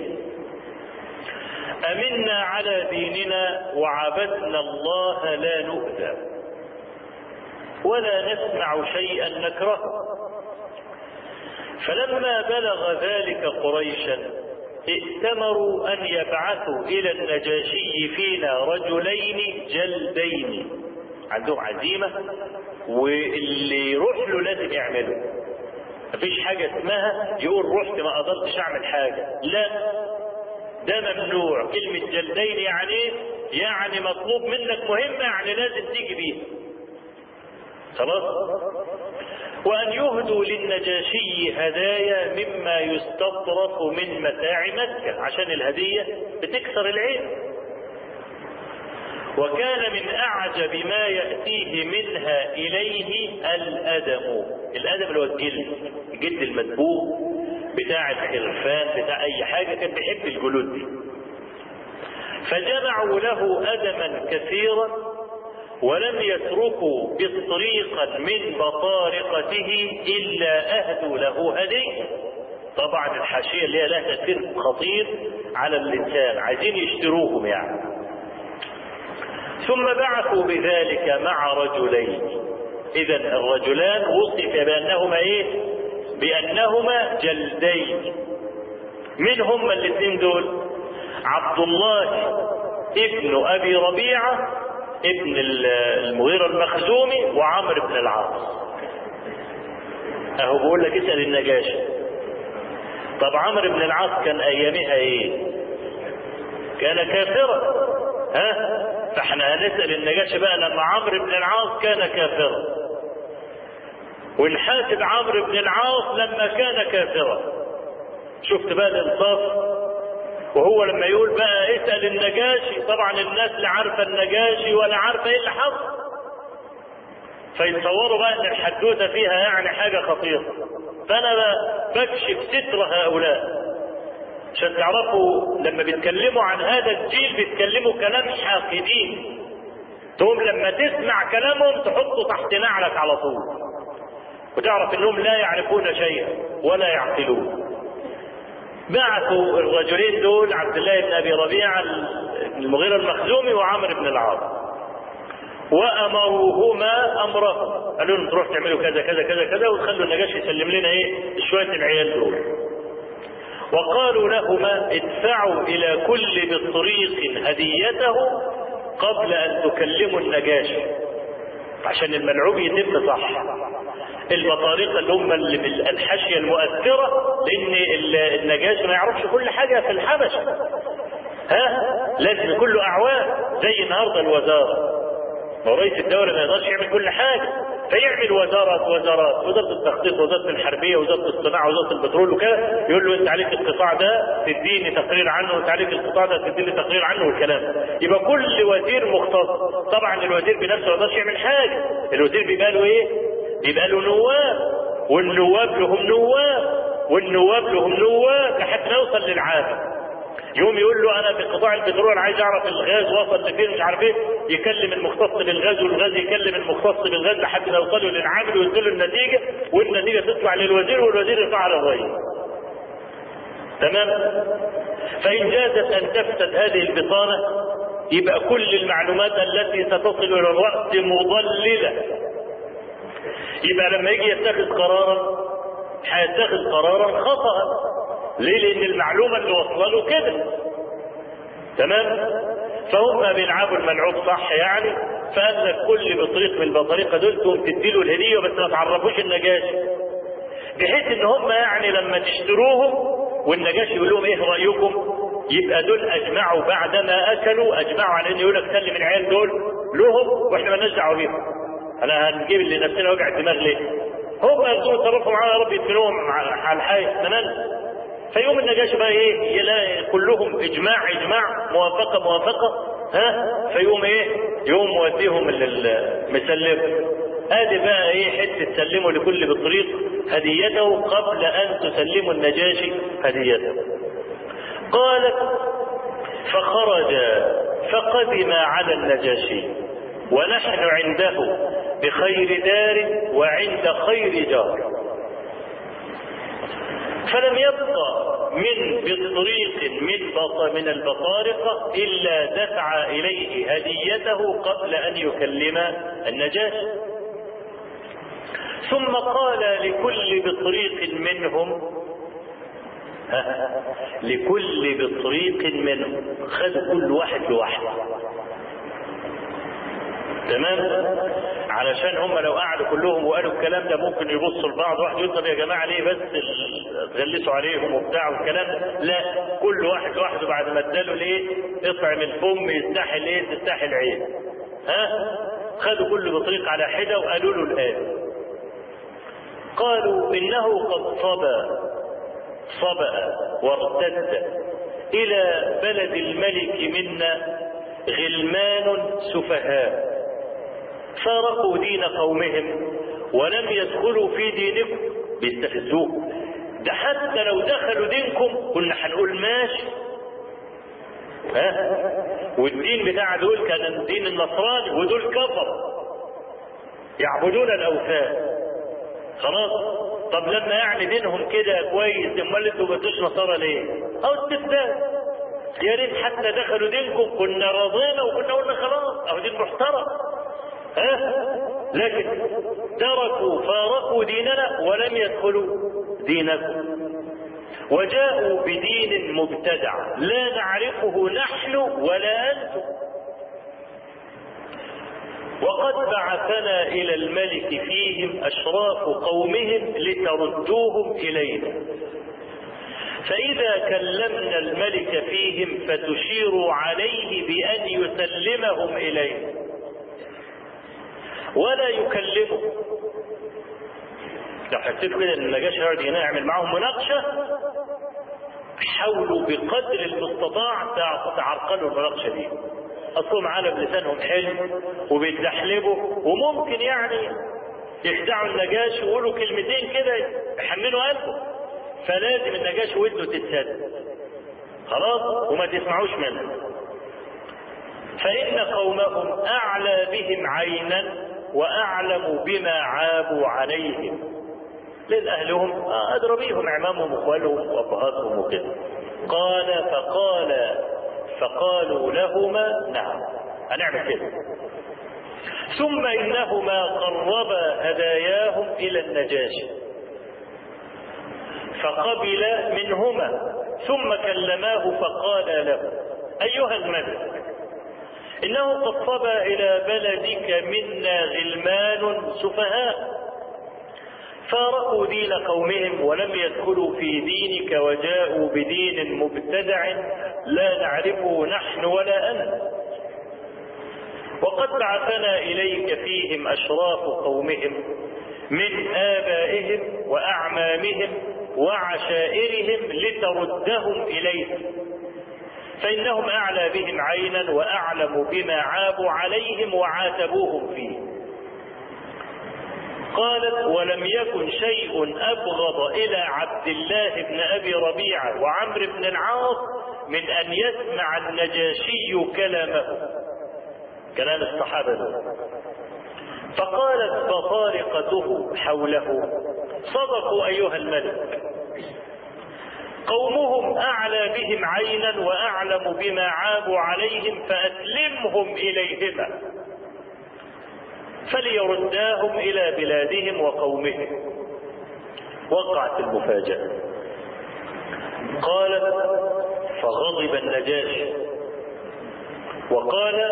امنا على ديننا وعبدنا الله لا نؤذى ولا نسمع شيئا نكرهه فلما بلغ ذلك قريشا ائتمروا ان يبعثوا الى النجاشي فينا رجلين جلدين عندهم عزيمه واللي يروح له لازم يعمله مفيش حاجه اسمها يقول رحت ما قدرتش اعمل حاجه لا ده ممنوع كلمه جلدين يعني يعني مطلوب منك مهمه يعني لازم تيجي بيها خلاص وأن يهدوا للنجاشي هدايا مما يستطرف من متاع مكة عشان الهدية بتكسر العين وكان من أعجب ما يأتيه منها إليه الأدم الأدم اللي هو الجلد الجلد المدبوغ بتاع الخرفان بتاع أي حاجة كان بيحب الجلود دي فجمعوا له أدما كثيرا ولم يتركوا بطريقا من بطارقته الا اهدوا له هديه طبعا الحاشيه اللي هي لها تاثير خطير على الانسان عايزين يشتروهم يعني ثم بعثوا بذلك مع رجلين اذا الرجلان وصف بانهما ايه بانهما جلدين من هم الاثنين دول عبد الله ابن ابي ربيعه ابن المغيرة المخزومي وعمرو بن العاص اهو بقول لك اسأل النجاشي طب عمرو بن العاص كان ايامها ايه كان كافرا ها فاحنا هنسأل النجاشي بقى لما عمرو بن العاص كان كافرا ونحاسب عمرو بن العاص لما كان كافرا شفت بقى الانصاف وهو لما يقول بقى اسال النجاشي طبعا الناس لا عارفه النجاشي ولا عارفه ايه اللي حصل فيتصوروا بقى ان الحدوته فيها يعني حاجه خطيره فانا بكشف ستر هؤلاء عشان تعرفوا لما بيتكلموا عن هذا الجيل بيتكلموا كلام حاقدين تقوم لما تسمع كلامهم تحطه تحت نعلك على طول وتعرف انهم لا يعرفون شيئا ولا يعقلون بعثوا الرجلين دول عبد الله بن ابي ربيعه المغيرة المخزومي وعمرو بن العاص وامروهما امرهم قالوا لهم تروح تعملوا كذا كذا كذا كذا وتخلوا النجاشي يسلم لنا ايه شويه العيال دول وقالوا لهما ادفعوا الى كل بالطريق هديته قبل ان تكلموا النجاشي عشان الملعوب يتم صح البطارقه اللي هم اللي الحاشيه المؤثره لان النجاشي ما يعرفش كل حاجه في الحبشه ها لازم يكون له اعوان زي النهارده الوزاره ورئيس الدوله ما يقدرش يعمل كل حاجه فيعمل وزارة وزارات وزارة التخطيط وزارة الحربية وزارة الصناعة وزارة البترول وكذا يقول له انت عليك القطاع ده تديني تقرير عنه وانت عليك القطاع ده تديني تقرير عنه والكلام يبقى كل وزير مختص طبعا الوزير بنفسه ما يقدرش يعمل حاجة الوزير بيبقى له ايه؟ بيبقى له نواب والنواب لهم نواب والنواب لهم نواب لحد ما يوصل للعالم يوم يقول له انا في قطاع البترول عايز اعرف الغاز وصل لفين مش عارف ايه يكلم المختص بالغاز والغاز يكلم المختص بالغاز لحد ما يوصلوا للعامل ويديله النتيجه والنتيجه تطلع للوزير والوزير يرفعها للرئيس. تمام؟ فان جازت ان تفسد هذه البطانه يبقى كل المعلومات التي ستصل الى الراس مضلله. يبقى لما يجي يتخذ قرارا هيتخذ قرارا خطأ ليه؟ لأن المعلومة اللي واصلة له كده. تمام؟ فهم بيلعبوا الملعوب صح يعني فقال لك كل بطريق من البطريقة دول تقوم تديله الهدية بس ما تعرفوش النجاشي. بحيث ان هم يعني لما تشتروهم والنجاشي يقول لهم ايه رأيكم؟ يبقى دول اجمعوا بعدما اكلوا اجمعوا على ان يقول لك سلم العيال دول لهم واحنا مالناش دعوه بيهم. انا هنجيب اللي نفسنا وجع الدماغ ليه؟ هم ياخدوهم يتصرفوا معانا يا رب يدفنوهم على الحي تمام؟ فيوم النجاشي بقى ايه يلاقي كلهم اجماع اجماع موافقه موافقه ها فيقوم ايه يقوم موديهم مسلم ادي بقى ايه حته سلموا لكل بطريق هديته قبل ان تسلموا النجاشي هديته قالت فخرج فقدم على النجاشي ونحن عنده بخير دار وعند خير جار فلم يبقى من بطريق من بط من البطارقة إلا دفع إليه هديته قبل أن يكلم النجاشي ثم قال لكل بطريق منهم لكل بطريق منهم خد كل واحد لوحده تمام علشان هم لو قعدوا كلهم وقالوا الكلام ده ممكن يبصوا لبعض واحد يقول طب يا جماعه ليه بس تغلسوا عليهم وبتاع والكلام لا كل واحد لوحده بعد ما اداله ليه اطعم الفم يستحي الايه تستحي العين ها خدوا كل بطريق على حده وقالوا له الآن قالوا إنه قد صبا صبأ وارتد إلى بلد الملك منا غلمان سفهاء فارقوا دين قومهم ولم يدخلوا في دينكم بيستفزوه ده حتى لو دخلوا دينكم كنا هنقول ماشي ها والدين بتاع دول كان الدين النصراني ودول كفر يعبدون الاوثان خلاص طب لما يعني دينهم كده كويس امال انتوا ما نصارى ليه؟ او استبداد يا ريت حتى دخلوا دينكم كنا رضينا وكنا قلنا خلاص اهو دين محترم ها لكن تركوا فارقوا ديننا ولم يدخلوا دينكم وجاءوا بدين مبتدع لا نعرفه نحن ولا انتم وقد بعثنا الى الملك فيهم اشراف قومهم لتردوهم الينا فإذا كلمنا الملك فيهم فتشير عليه بأن يسلمهم إليه ولا يكلمه لو حسيت كده ان النجاشي يقعد هنا يعمل معاهم مناقشه حاولوا بقدر المستطاع تعرقلوا المناقشه دي اصلهم معانا بلسانهم حلو وبيتدحلبوا وممكن يعني يخدعوا النجاشي ويقولوا كلمتين كده يحملوا قلبه فلازم النجاشي ودنه تتسد خلاص وما تسمعوش منه فإن قومهم أعلى بهم عينا وأعلم بما عابوا عليهم لأن أهلهم أدرى بيهم أعمامهم وأخوالهم وأبهاتهم وكده قال فقال فقالوا لهما نعم هنعمل كده ثم إنهما قربا هداياهم إلى النجاشي فقبل منهما ثم كلماه فقال له أيها الملك إنه قد صبى إلى بلدك منا غلمان سفهاء فارقوا دين قومهم ولم يدخلوا في دينك وجاءوا بدين مبتدع لا نعرفه نحن ولا أنت وقد بعثنا إليك فيهم أشراف قومهم من آبائهم وأعمامهم وعشائرهم لتردهم إليك فإنهم أعلى بهم عينا وأعلم بما عابوا عليهم وعاتبوهم فيه قالت ولم يكن شيء أبغض إلى عبد الله بن أبي ربيعة وعمرو بن العاص من أن يسمع النجاشي كلامه كلام الصحابة دول فقالت بطارقته حوله صدقوا أيها الملك قومهم أعلى بهم عينا وأعلم بما عابوا عليهم فأسلمهم إليهما فليرداهم إلى بلادهم وقومهم وقعت المفاجأة قالت فغضب النجاشي وقال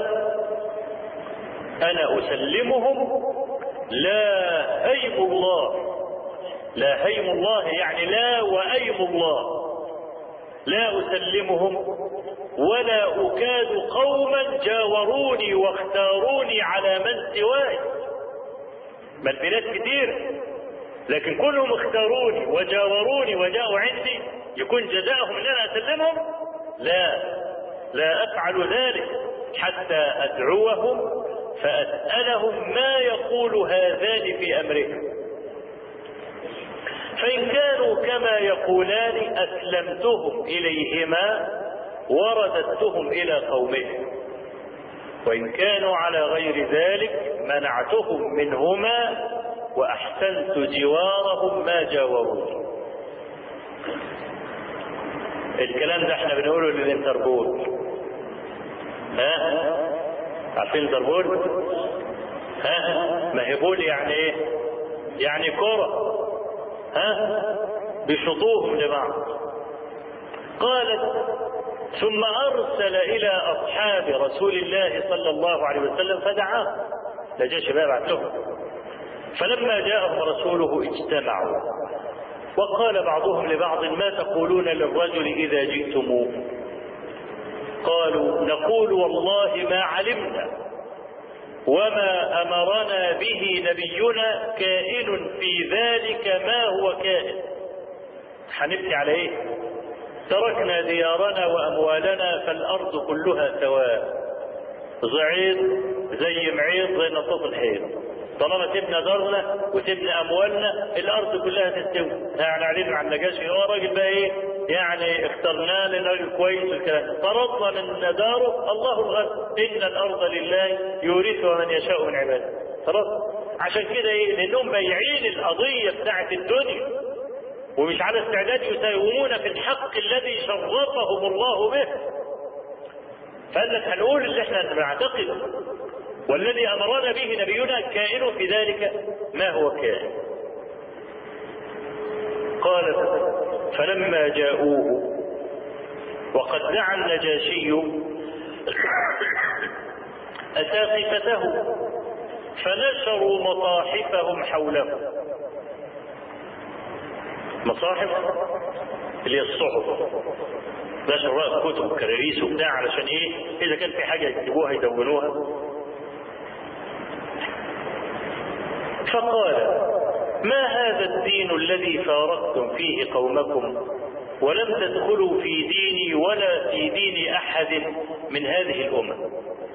أنا أسلمهم لا هيم الله لا هيم الله يعني لا وأيم الله لا أسلمهم ولا أكاد قوما جاوروني واختاروني على من سواي ما البلاد كتير لكن كلهم اختاروني وجاوروني وجاءوا عندي يكون جزاؤهم ان انا اسلمهم لا لا افعل ذلك حتى ادعوهم فاسالهم ما يقول هذان في امرهم فإن كانوا كما يقولان أسلمتهم إليهما ورددتهم إلى قومهم وإن كانوا على غير ذلك منعتهم منهما وأحسنت جوارهم ما جاوروني الكلام ده احنا بنقوله للانتربول ها عارفين انتربول ها ما هي بول يعني ايه يعني كره ها بشطوهم لبعض قالت ثم ارسل الى اصحاب رسول الله صلى الله عليه وسلم فدعاهم ده جاء شباب لهم فلما جاءهم رسوله اجتمعوا وقال بعضهم لبعض ما تقولون للرجل اذا جئتموه قالوا نقول والله ما علمنا وما امرنا به نبينا كائن في ذلك ما هو كائن هنبكي على ايه تركنا ديارنا واموالنا فالارض كلها سواء زعيد زي معيط زي نصوص الحيط طالما سيبنا دارنا وسيبنا اموالنا الارض كلها تستوي يعني علينا عن نجاشي هو راجل بقى ايه يعني اخترناه لان راجل كويس والكلام فرضنا ان داره الله الغني ان الارض لله يورثها من يشاء من عباده خلاص عشان كده ايه لانهم بايعين القضيه بتاعت الدنيا ومش على استعداد يساومون في الحق الذي شرفهم الله به فقال لك هنقول اللي احنا نعتقده والذي امرنا به نبينا كائن في ذلك ما هو كائن قال فلما جاءوه وقد دعا النجاشي أساقفته فنشروا مصاحفهم حوله مصاحف اللي هي الصحف نشر بقى كتب كراريس وبتاع علشان ايه اذا كان في حاجه يكتبوها يدونوها فقال ما هذا الدين الذي فارقتم فيه قومكم ولم تدخلوا في ديني ولا في دين احد من هذه الامم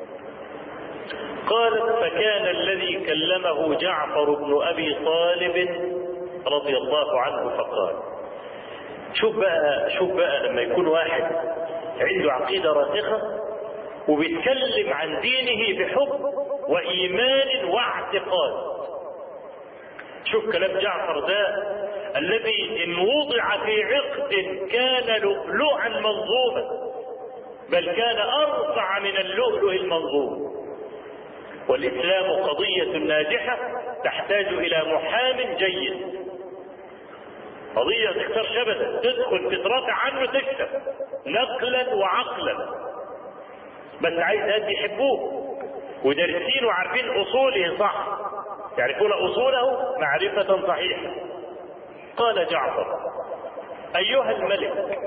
قالت فكان الذي كلمه جعفر بن ابي طالب رضي الله عنه فقال شوف بقى شوف بقى لما يكون واحد عنده عقيده راسخه وبيتكلم عن دينه بحب وايمان واعتقاد شوف كلام جعفر ده الذي ان وضع في عقد كان لؤلؤا منظوما بل كان ارفع من اللؤلؤ المنظوم والاسلام قضيه ناجحه تحتاج الى محام جيد قضية تختار شبكة تدخل تترافع عنه تكسب نقلا وعقلا بس عايز ناس يحبوه ودارسين وعارفين اصوله صح يعرفون أصوله معرفة صحيحة قال جعفر أيها الملك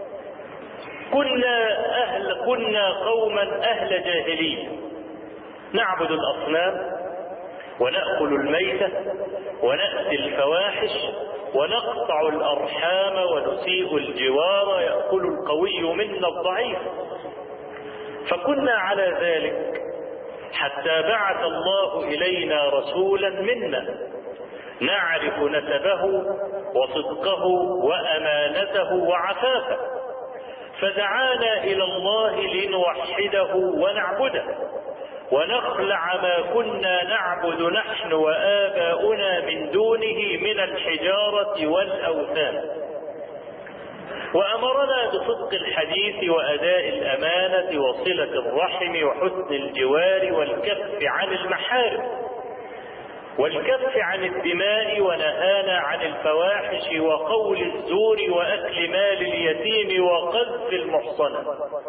كنا أهل كنا قوما أهل جاهلية نعبد الأصنام ونأكل الميتة ونأتي الفواحش ونقطع الأرحام ونسيء الجوار يأكل القوي منا الضعيف فكنا على ذلك حتى بعث الله إلينا رسولا منا نعرف نسبه وصدقه وأمانته وعفافه فدعانا إلى الله لنوحده ونعبده ونخلع ما كنا نعبد نحن وآباؤنا من دونه من الحجارة والأوثان وأمرنا بصدق الحديث وأداء الأمانة وصلة الرحم وحسن الجوار والكف عن المحارم والكف عن الدماء ونهانا عن الفواحش وقول الزور وأكل مال اليتيم وقذف المحصنة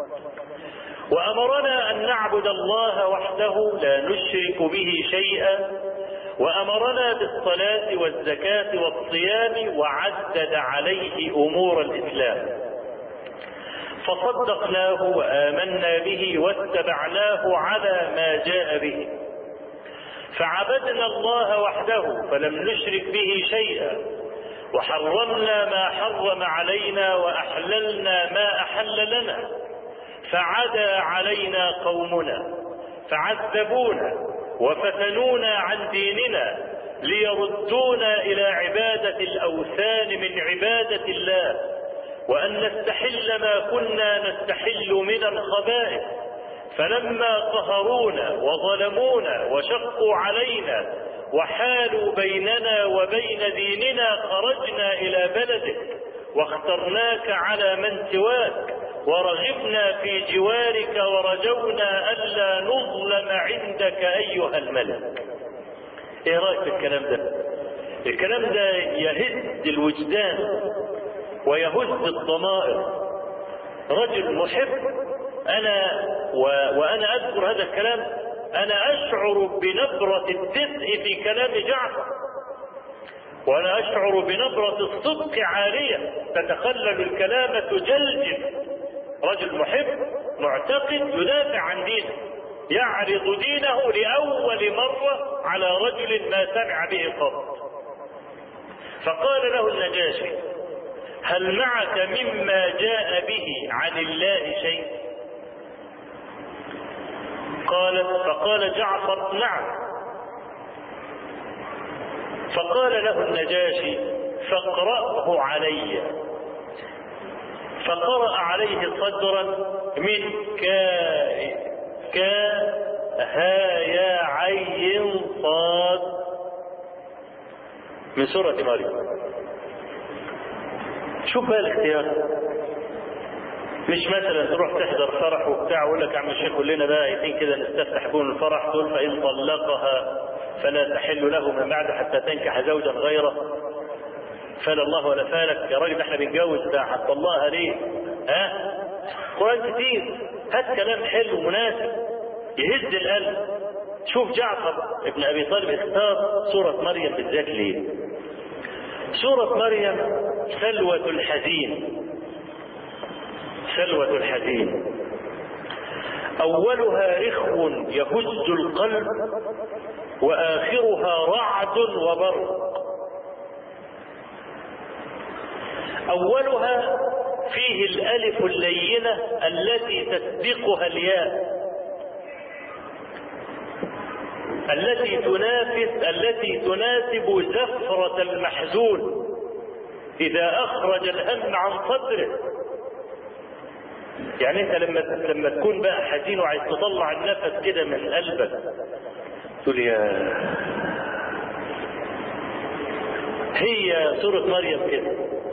وأمرنا أن نعبد الله وحده لا نشرك به شيئا وأمرنا بالصلاة والزكاة والصيام وعدد عليه أمور الإسلام فصدقناه وآمنا به واتبعناه على ما جاء به فعبدنا الله وحده فلم نشرك به شيئا وحرمنا ما حرم علينا وأحللنا ما أحل لنا فعدا علينا قومنا فعذبونا وفتنونا عن ديننا ليردونا الى عباده الاوثان من عباده الله وان نستحل ما كنا نستحل من الخبائث فلما قهرونا وظلمونا وشقوا علينا وحالوا بيننا وبين ديننا خرجنا الى بلدك واخترناك على من سواك ورغبنا في جوارك ورجونا ألا نظلم عندك أيها الملك ايه رأيك في الكلام ده الكلام ده يهز الوجدان ويهز الضمائر رجل محب انا و... وانا اذكر هذا الكلام انا اشعر بنبرة الدفء في كلام جعفر وانا اشعر بنبرة الصدق عالية تتخلل الكلام تجلجل رجل محب معتقد يدافع عن دينه يعرض دينه لأول مرة على رجل ما سمع به قط فقال له النجاشي هل معك مما جاء به عن الله شيء قال فقال جعفر نعم فقال له النجاشي فاقرأه علي فقرأ عليه صدرا من كا كا ها يا عين صاد من سورة مريم شوف بقى الاختيار مش مثلا تروح تحضر فرح وبتاع ويقول لك يا عم الشيخ كلنا بقى ايتين كده نستفتح بون الفرح تقول فان طلقها فلا تحل له من بعد حتى تنكح زوجا غيره فلا الله ولا فالك يا راجل احنا بنتجوز ده هتطلقها ليه؟ ها؟ قرآن كتير هات كلام حلو مناسب يهز القلب شوف جعفر ابن ابي طالب اختار سورة مريم بالذات ليه؟ سورة مريم سلوة الحزين سلوة الحزين أولها رخو يهز القلب وآخرها رعد وبرق أولها فيه الألف اللينة التي تسبقها الياء التي تنافس التي تناسب زفرة المحزون إذا أخرج الهم عن صدره يعني أنت لما لما تكون بقى حزين وعايز تطلع النفس كده من قلبك تقول يا هي سورة مريم كده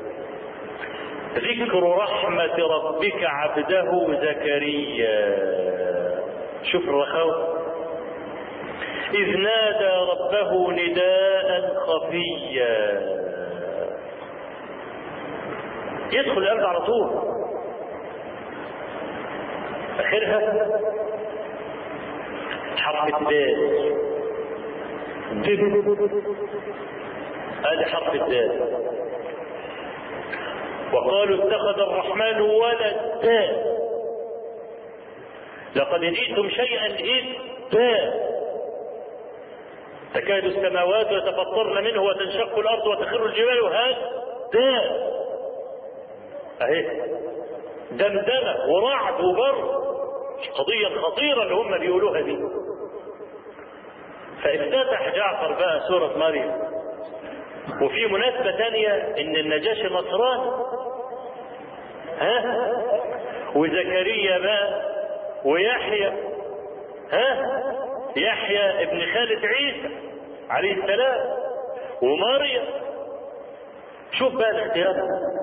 ذكر رحمة ربك عبده زكريا شوف الرخاوة إذ نادى ربه نداء خفيا يدخل القلب على طول آخرها حرف الدال دب هذا حرف الدال وقالوا اتخذ الرحمن ولدا لقد جئتم شيئا إدا تكاد السماوات يتفطرن منه وتنشق الأرض وتخر الجبال هدا أهي دمدمة ورعد وبر قضية خطيرة اللي هم بيقولوها دي فافتتح جعفر بقى سورة مريم وفي مناسبة تانية ان النجاشي نصراني ها وزكريا بقى ويحيى ها يحيى ابن خالد عيسى عليه السلام ومريم شوف بقى الاختيار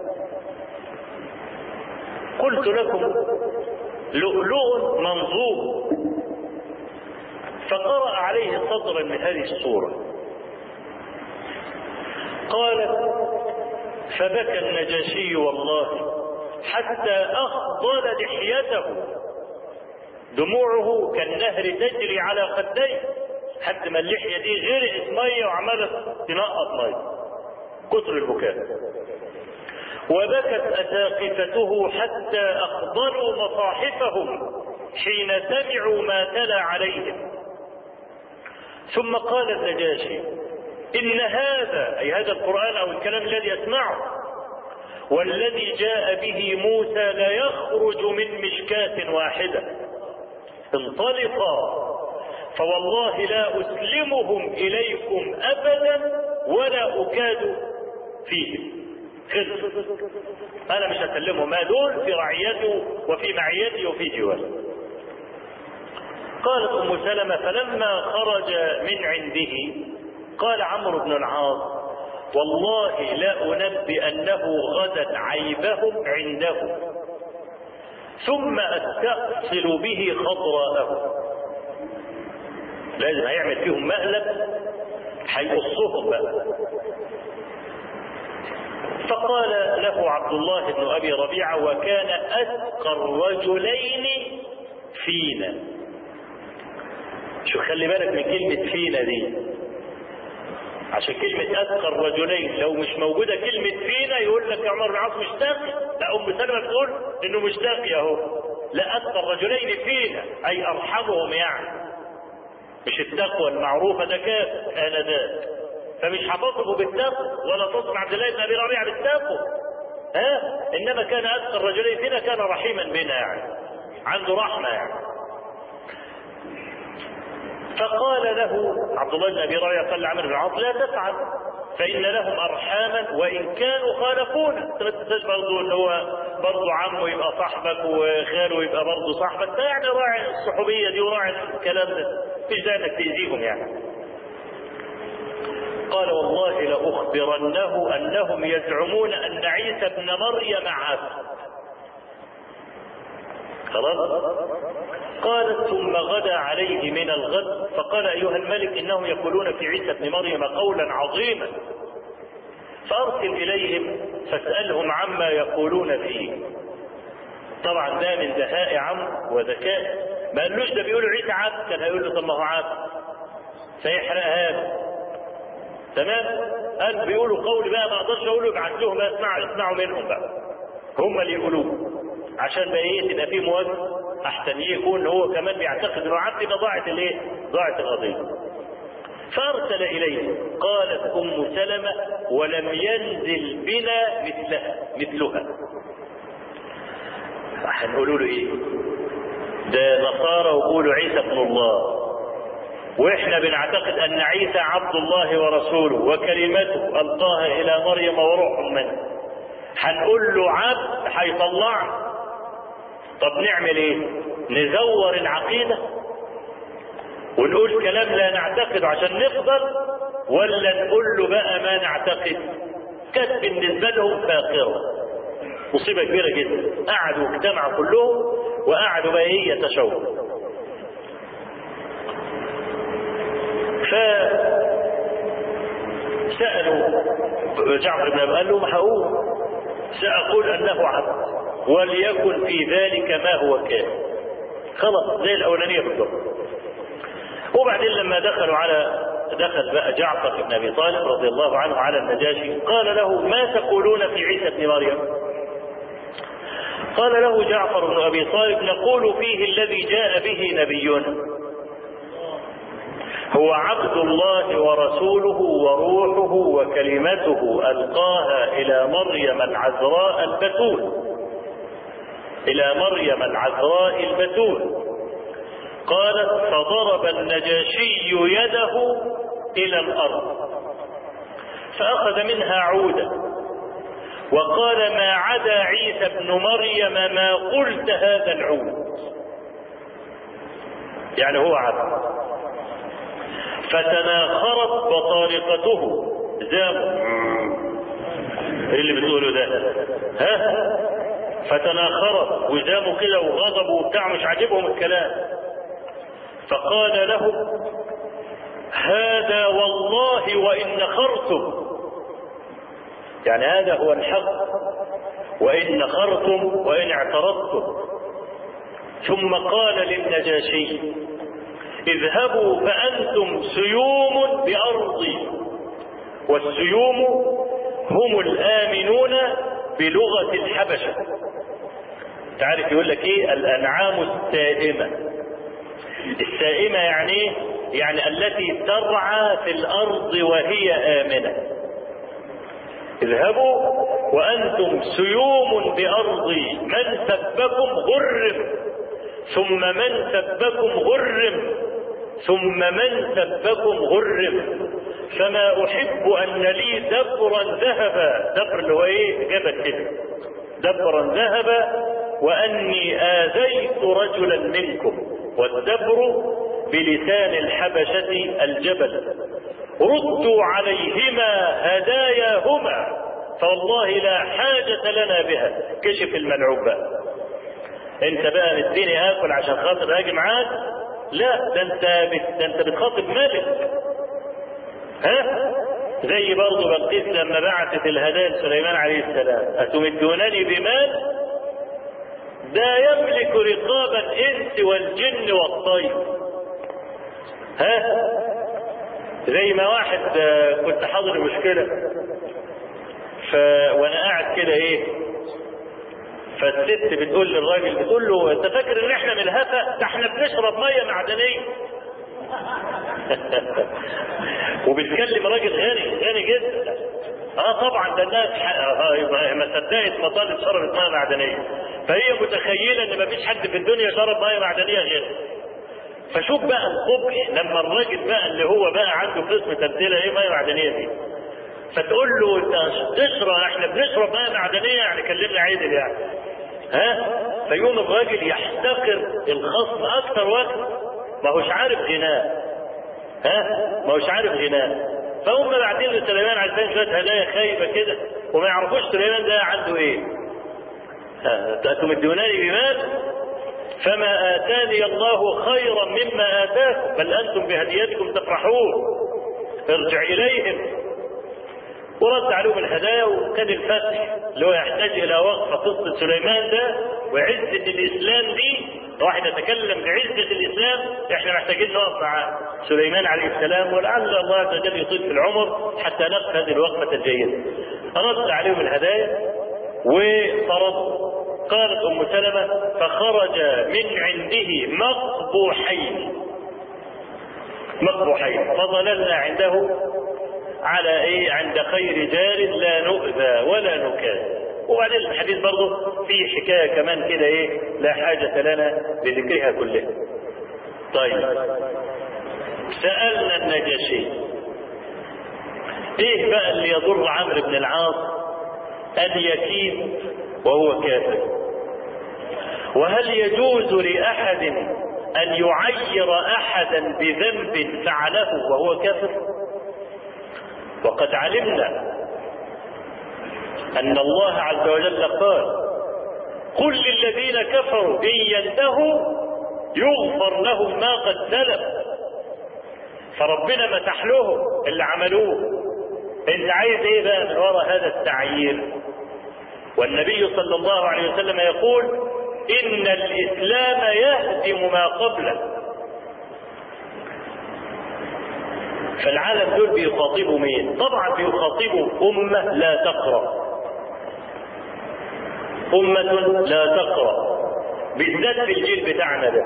قلت لكم لؤلؤ منظوم فقرأ عليه صدرا من هذه الصورة قال فبكى النجاشي والله حتى أخضل لحيته دموعه كالنهر تجري على خديه حتى ما اللحية دي غرقت مية وعمالة تنقط مية كثر البكاء وبكت أساقفته حتى أخضلوا مصاحفهم حين سمعوا ما تلا عليهم ثم قال النجاشي إن هذا أي هذا القرآن أو الكلام الذي يسمعه والذي جاء به موسى لا يخرج من مشكاة واحدة انطلقا فوالله لا أسلمهم إليكم أبدا ولا أكاد فيهم خلص أنا مش هسلمهم ما دول في رعيته وفي معيتي وفي جواري قالت أم سلمة فلما خرج من عنده قال عمرو بن العاص والله لا أنبئ أنه غدت عيبهم عنده ثم أستأصل به خطراءه لازم هيعمل فيهم مقلب هيقصهم بقى فقال له عبد الله بن ابي ربيعه وكان اتقى الرجلين فينا شو خلي بالك من كلمه فينا دي عشان كلمة أتقى الرجلين لو مش موجودة كلمة فينا يقول لك يا عمر بن العاص مش تقي لا أم سلمة بتقول إنه مش تقي أهو لا أتقى الرجلين فينا أي أرحمهم يعني مش التقوى المعروفة ده كاف آنذاك فمش هتصفه بالتقوى ولا تصف عبد الله بن ابي ربيعه بالتقوى ها انما كان اتقى الرجلين فينا كان رحيما بنا يعني عنده رحمه يعني فقال له عبد الله بن ابي ربيعه قال لعمرو بن العاص لا تفعل فان لهم ارحاما وان كانوا خالفونا انت ما تنساش برضه اللي هو برضه عمه يبقى صاحبك وخاله يبقى برضه صاحبك ده يعني راعي الصحوبيه دي وراعي الكلام ده مش داعي انك تاذيهم يعني قال والله لأخبرنه أنهم يزعمون أن عيسى ابن مريم عبد خلاص قالت ثم غدا عليه من الغد فقال أيها الملك إنهم يقولون في عيسى ابن مريم قولا عظيما فأرسل إليهم فاسألهم عما يقولون فيه طبعا ده من دهاء عم وذكاء ما قالوش ده بيقولوا عيسى عبد كان هيقول له طب ما هو عبد سيحرقها له تمام قال بيقولوا قول بقى ما اقدرش اقوله ابعت لهم بقى اسمعوا اسمعوا منهم بقى هم اللي يقولوه عشان بقى ايه تبقى في مواجهه احسن يكون هو كمان بيعتقد انه عبد يبقى ضاعت الايه؟ ضاعت القضيه. فارسل اليه قالت ام سلمه ولم ينزل بنا مثلها مثلها. هنقولوا له ايه؟ ده نصارى ويقولوا عيسى ابن الله واحنا بنعتقد ان عيسى عبد الله ورسوله وكلمته القاها الى مريم وروح منه هنقول له عبد هيطلعنا طب نعمل ايه نزور العقيده ونقول كلام لا نعتقد عشان نفضل ولا نقول له بقى ما نعتقد كانت بالنسبه لهم فاقره مصيبه كبيره جدا قعدوا اجتمعوا كلهم وقعدوا بقى ايه يتشاوروا فسألوا جعفر بن أبي قال لهم هقول سأقول أنه عبد وليكن في ذلك ما هو كان خلاص زي الأولانية بالضبط وبعدين لما دخلوا على دخل بقى جعفر بن ابي طالب رضي الله عنه على النجاشي قال له ما تقولون في عيسى بن مريم؟ قال له جعفر بن ابي طالب نقول فيه الذي جاء به نبينا هو عبد الله ورسوله وروحه وكلمته القاها الى مريم العذراء البتول الى مريم العذراء البتول قالت فضرب النجاشي يده الى الارض فاخذ منها عودا وقال ما عدا عيسى ابن مريم ما قلت هذا العود يعني هو عبد فتناخرت بطارقته زاموا ايه اللي بتقوله ده ها فتناخرت وزاموا كده وغضبوا وبتاع مش عاجبهم الكلام فقال له هذا والله وان نخرتم يعني هذا هو الحق وان نخرتم وان اعترضتم ثم قال للنجاشي اذهبوا فانتم سيوم بارضي والسيوم هم الامنون بلغه الحبشه تعرف يقول لك ايه الانعام السائمه السائمه يعني ايه يعني التي ترعى في الارض وهي امنه اذهبوا وانتم سيوم بارضي من سبكم غرم ثم من سبكم غرم ثم من سبكم غرم فما احب ان لي دبرا ذهبا دبر اللي هو ايه جبل كده دبرا ذهبا واني اذيت رجلا منكم والدبر بلسان الحبشه الجبل ردوا عليهما هداياهما فوالله لا حاجة لنا بها كشف الملعوب بقى انت بقى مديني اكل عشان خاطر اجي معاك لا ده انت بت... ده انت بتخاطب ملك ها زي برضه بلقيس لما بعثت الهدايا لسليمان عليه السلام اتمدونني بمال ده يملك رقاب الانس والجن والطير ها زي ما واحد كنت حاضر مشكلة ف... وانا قاعد كده ايه فالست بتقول للراجل بتقول له انت فاكر ان احنا من الهفا ده احنا بنشرب ميه معدنيه وبتكلم راجل غني غني جدا اه طبعا ده الناس ما صدقت مطالب شربت ميه معدنيه فهي متخيله ان مفيش حد في الدنيا شرب ميه معدنيه غيرها فشوف بقى القبح لما الراجل بقى اللي هو بقى عنده قسم تبديله ايه ميه معدنيه دي فتقول له انت تشرب احنا بنشرب ميه معدنيه يعني كلمنا عدل يعني ها فيقوم الراجل يحتقر الخصم اكثر وقت ما هوش عارف غناه ها ما هوش عارف غناه فهم بعدين لسليمان عايزين شويه هدايا خايبه كده وما يعرفوش سليمان ده عنده ايه تمدونني بمال فما آتاني الله خيرا مما آتاكم بل أنتم بهديتكم تفرحون ارجع إليهم ورد عليهم الهدايا وكان الفتح اللي هو يحتاج إلى وقفة قصة سليمان ده وعزة الإسلام دي واحد يتكلم بعزة الإسلام احنا محتاجين نقف مع سليمان عليه السلام ولعل الله عز وجل يطيل في العمر حتى نقف هذه الوقفة الجيدة رد عليهم الهدايا وطرد قالت ام سلمه فخرج من عنده مقبوحين مقبوحين فظللنا عنده على ايه عند خير جار لا نؤذى ولا نكاد وبعدين الحديث برضه فيه حكايه كمان كده ايه لا حاجه لنا لذكرها كلها طيب سالنا النجاشي ايه بقى اللي يضر عمرو بن العاص ان يكيد وهو كافر وهل يجوز لاحد ان يعير احدا بذنب فعله وهو كافر وقد علمنا ان الله عز وجل قال قل للذين كفروا ان ينتهوا يغفر لهم ما قد سلف فربنا مسح لهم اللي عملوه انت عايز ايه بقى من وراء هذا التعيير والنبي صلى الله عليه وسلم يقول ان الاسلام يهدم ما قبله فالعالم دول بيخاطبوا مين طبعا بيخاطبوا أمة لا تقرأ أمة لا تقرأ بالذات في الجيل بتاعنا ده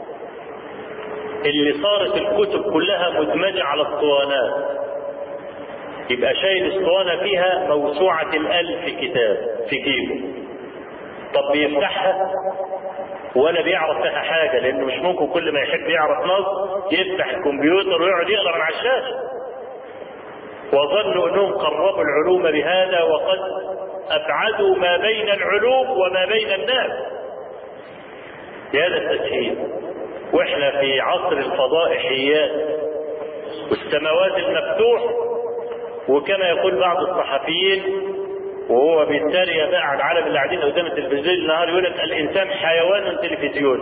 اللي صارت الكتب كلها مدمجة على اسطوانات يبقى شايل اسطوانة فيها موسوعة الألف كتاب في جيبه طب بيفتحها ولا بيعرف فيها حاجة لأنه مش ممكن كل ما يحب يعرف نص يفتح الكمبيوتر ويقعد يقرا من على الشاشة وظنوا أنهم قربوا العلوم بهذا وقد أبعدوا ما بين العلوم وما بين الناس بهذا التسهيل واحنا في عصر الفضائحيات والسماوات المفتوح وكما يقول بعض الصحفيين وهو بيتريق بقى على العالم اللي قاعدين قدام التلفزيون النهار يقول لك الانسان حيوان تلفزيون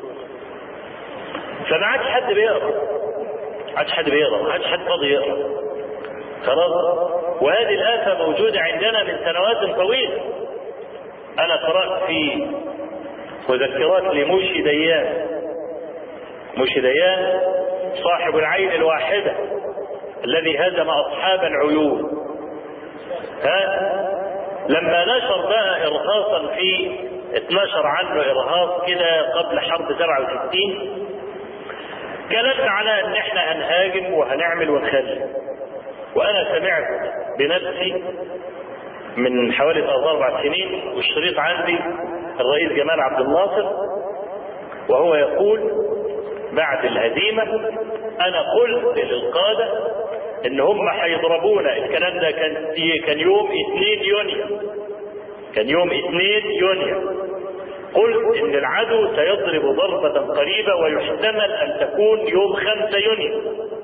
فما عادش حد بيقرا ما عادش حد بيقرا ما عادش حد فاضي يقرا خلاص وهذه الآفة موجودة عندنا من سنوات طويلة أنا قرأت في مذكرات لموشي ديان موشي ديان صاحب العين الواحدة الذي هزم أصحاب العيون ها لما نشر بقى إرهاصا في اتنشر عنه إرهاص كده قبل حرب 67 كلمنا على ان احنا هنهاجم وهنعمل ونخلي وانا سمعت بنفسي من حوالي ثلاث اربع سنين والشريط عندي الرئيس جمال عبد الناصر وهو يقول بعد الهزيمة انا قلت للقادة ان هم هيضربونا الكلام ده كان كان يوم 2 يونيو كان يوم 2 يونيو قلت ان العدو سيضرب ضربة قريبة ويحتمل ان تكون يوم 5 يونيو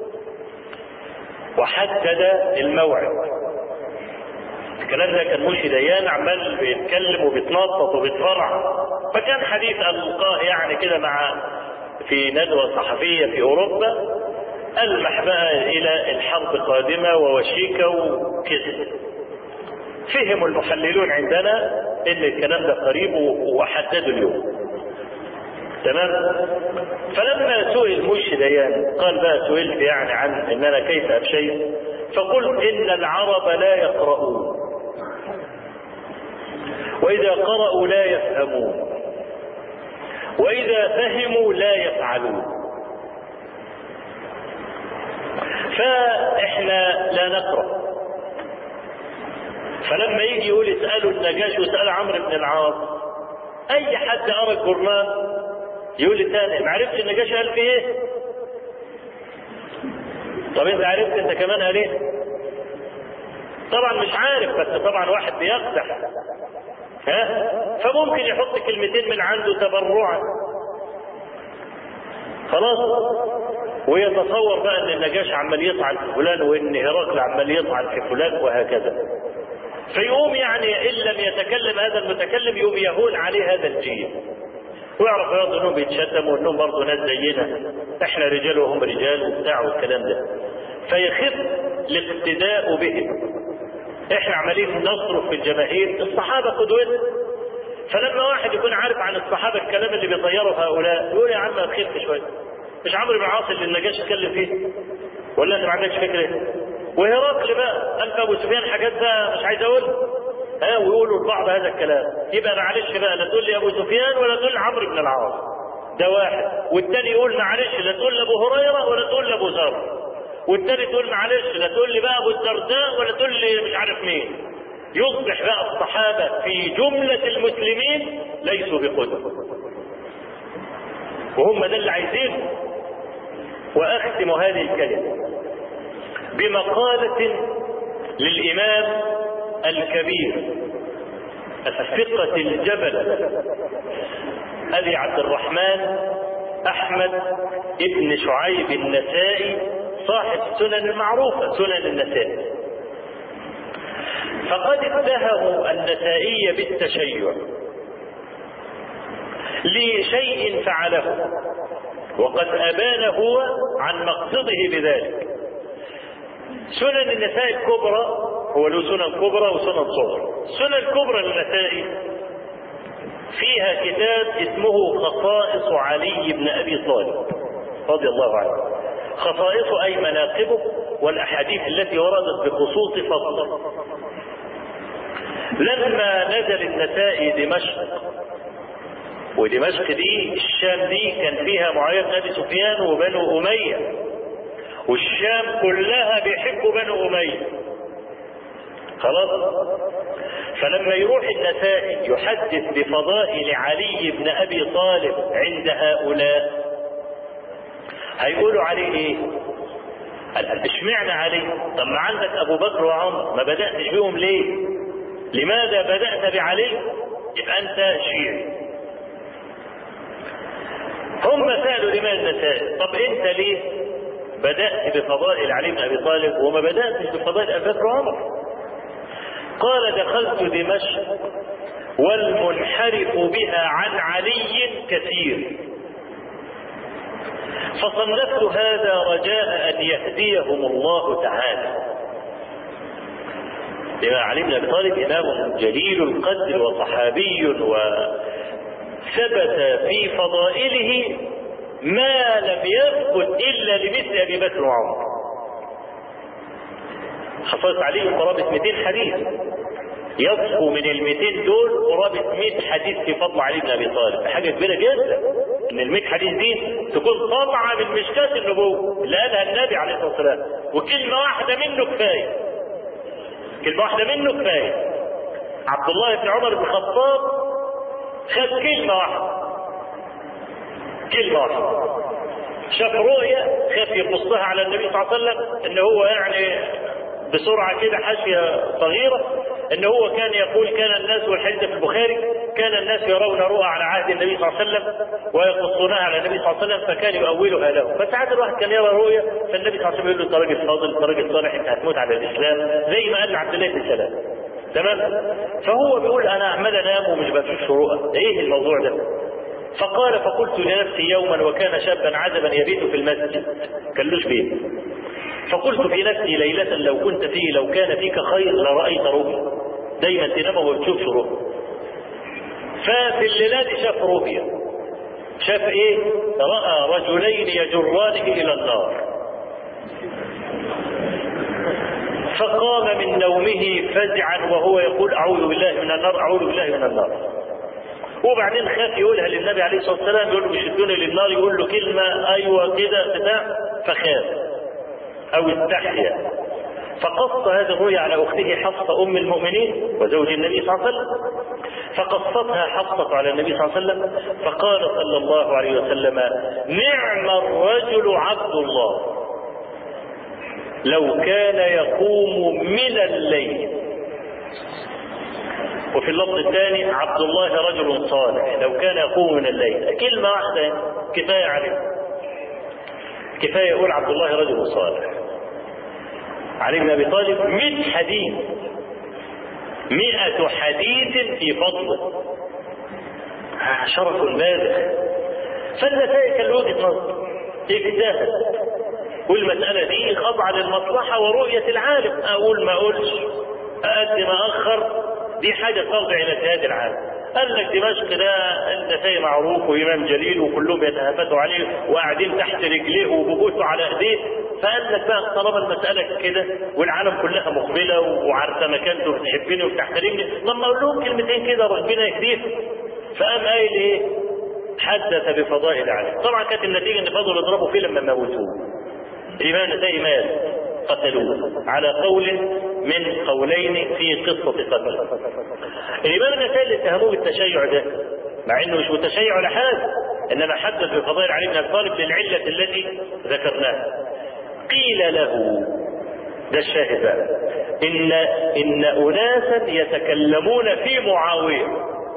وحدد الموعد الكلام ده كان مشي ديان عمال بيتكلم وبيتنطط وبيتفرع فكان حديث القاه يعني كده مع في ندوة صحفية في أوروبا ألمح بقى إلى الحرب قادمة ووشيكة وكده فهم المحللون عندنا ان الكلام ده قريب وحددوا اليوم تمام فلما سئل مش ديان قال بقى سئلت يعني عن ان انا كيف ابشيت فقلت ان العرب لا يقرؤون واذا قرأوا لا يفهمون واذا فهموا لا يفعلون فاحنا لا نقرأ فلما يجي يقول اسألوا النجاش واسألوا عمرو بن العاص أي حد قرأ الجرنان يقول لي تاني ما عرفتش النجاش قال في إيه؟ طب أنت عرفت أنت كمان قال إيه؟ طبعا مش عارف بس طبعا واحد بيقدح ها؟ فممكن يحط كلمتين من عنده تبرعا خلاص ويتصور بقى ان النجاش عمال يطعن في فلان وان هرقل عمال يطعن في فلان وهكذا فيقوم يعني ان لم يتكلم هذا المتكلم يقوم يهون عليه هذا الجيل ويعرف برضه انهم بيتشتموا وانهم برضه ناس زينا احنا رجال وهم رجال وبتاع والكلام ده فيخف الاقتداء بهم احنا عمالين نصرف في الجماهير الصحابه قدوتنا فلما واحد يكون عارف عن الصحابه الكلام اللي بيطيره هؤلاء يقول يا عم خف شويه مش عمرو بن عاص اللي النجاش اتكلم فيه ولا انت ما عندكش فكره وهرقل بقى قال ابو سفيان حاجات بقى مش عايز اقولها ها ويقولوا لبعض هذا الكلام يبقى معلش بقى لا تقول لي ابو سفيان ولا تقول عمرو بن العاص ده واحد والتاني يقول معلش لا تقول لابو هريره ولا تقول لابو ذر والتاني تقول معلش لا تقول لي بقى ابو الدرداء ولا تقول لي مش عارف مين يصبح بقى الصحابه في جمله المسلمين ليسوا بقدوه وهم ده اللي عايزينه واختم هذه الكلمه بمقالة للإمام الكبير الثقة الجبل أبي عبد الرحمن أحمد ابن شعيب النسائي صاحب السنن المعروفة سنن النسائي فقد اتهموا النسائي بالتشيع لشيء فعله وقد أبان هو عن مقصده بذلك سنن النساء الكبرى هو له سنن كبرى وسنن صغرى السنن الكبرى للنساء فيها كتاب اسمه خصائص علي بن ابي طالب رضي الله عنه خصائص اي مناقبه والأحاديث التي وردت بخصوص فضله لما نزل النسائي دمشق ودمشق دي الشام دي كان فيها معاوية بن أبي سفيان وبنو أمية والشام كلها بيحبوا بنو أمية خلاص فلما يروح النسائي يحدث بفضائل علي بن ابي طالب عند هؤلاء هيقولوا عليه ايه اشمعنى علي طب ما عندك ابو بكر وعمر ما بداتش بيهم ليه لماذا بدات بعلي يبقى انت شيعي هم سالوا الامام النسائي طب انت ليه بدات بفضائل علي بن ابي طالب وما بداتش بفضائل ابي بكر وعمر قال دخلت دمشق والمنحرف بها عن علي كثير فصنفت هذا رجاء ان يهديهم الله تعالى لما علي بن ابي طالب امام جليل القدر وصحابي وثبت في فضائله ما لم يثبت الا لمثل ابي بكر وعمر حصلت عليه قرابة 200 حديث يصفو من ال 200 دول قرابة 100 حديث في فضل علي بن ابي طالب حاجة كبيرة جدا ان ال 100 حديث دي تكون قطعة من مشكاة النبوة اللي قالها النبي عليه الصلاة والسلام وكلمة واحدة منه كفاية كلمة واحدة منه كفاية عبد الله بن عمر بن الخطاب خد كلمة واحدة كلمة واحدة شاف رؤية خاف يقصها على النبي صلى الله عليه وسلم ان هو يعني بسرعة كده حاشية صغيرة ان هو كان يقول كان الناس والحديث في البخاري كان الناس يرون رؤى على عهد النبي صلى الله عليه وسلم ويقصونها على النبي صلى الله عليه وسلم فكان يؤولها له فساعات الواحد كان يرى رؤيا فالنبي صلى الله عليه وسلم يقول له انت راجل فاضل انت راجل صالح انت هتموت على الاسلام زي ما قال لعبد الله بن سلام تمام فهو بيقول انا عمال انام ومش بشوف رؤى ايه الموضوع ده فقال فقلت لنفسي يوما وكان شابا عزبا يبيت في المسجد كلوش بيت فقلت في نفسي ليلة لو كنت فيه لو كان فيك خير لرأيت رؤيا دايما تنام وما بتشوفش رؤيا ففي الليلة دي شاف رؤيا شاف ايه رأى رجلين يجرانه الى النار فقام من نومه فزعا وهو يقول اعوذ بالله من النار اعوذ بالله من النار وبعدين خاف يقولها للنبي عليه الصلاه والسلام يقول له بيشدوني للنار يقول له كلمه ايوه كده بتاع فخاف او استحيا فقص هذه الرؤيا على اخته حفصه ام المؤمنين وزوج النبي صلى الله عليه وسلم فقصتها حفصه على النبي صلى الله عليه وسلم فقال صلى الله عليه وسلم نعم الرجل عبد الله لو كان يقوم من الليل وفي اللفظ الثاني عبد الله رجل صالح لو كان يقوم من الليل كلمة واحدة كفاية عليه كفاية يقول عبد الله رجل صالح علي بن أبي طالب 100 حديث 100 حديث في فضله شرف بالغ فالنتائج كان وجهة نظر اجتهد والمسألة دي خاضعة للمصلحة ورؤية العالم أقول ما أقولش أقدم أخر دي حاجة ترجع إلى اجتهاد العالم قال لك دمشق ده النسائي معروف وإمام جليل وكلهم بيتهافتوا عليه وقاعدين تحت رجليه وبجوته على إيديه فقال لك بقى طالما المسألة كده والعالم كلها مقبلة وعارفة مكانته وبتحبني وبتحترمني طب ما أقول لهم كلمتين كده ربنا يهديه فقام قايل إيه؟ حدث بفضائل العالم طبعا كانت النتيجة إن فضلوا يضربوا فيه لما موتوه الإمام النسائي مات قتلوه على قول من قولين في قصة قتل الإمام النسائي اللي اتهموه بالتشيع ده مع انه مش متشيع ولا حاجة انما حدث بفضائل علي بن ابي طالب للعلة التي ذكرناها قيل له ده الشاهد بقى ان ان اناسا يتكلمون في معاويه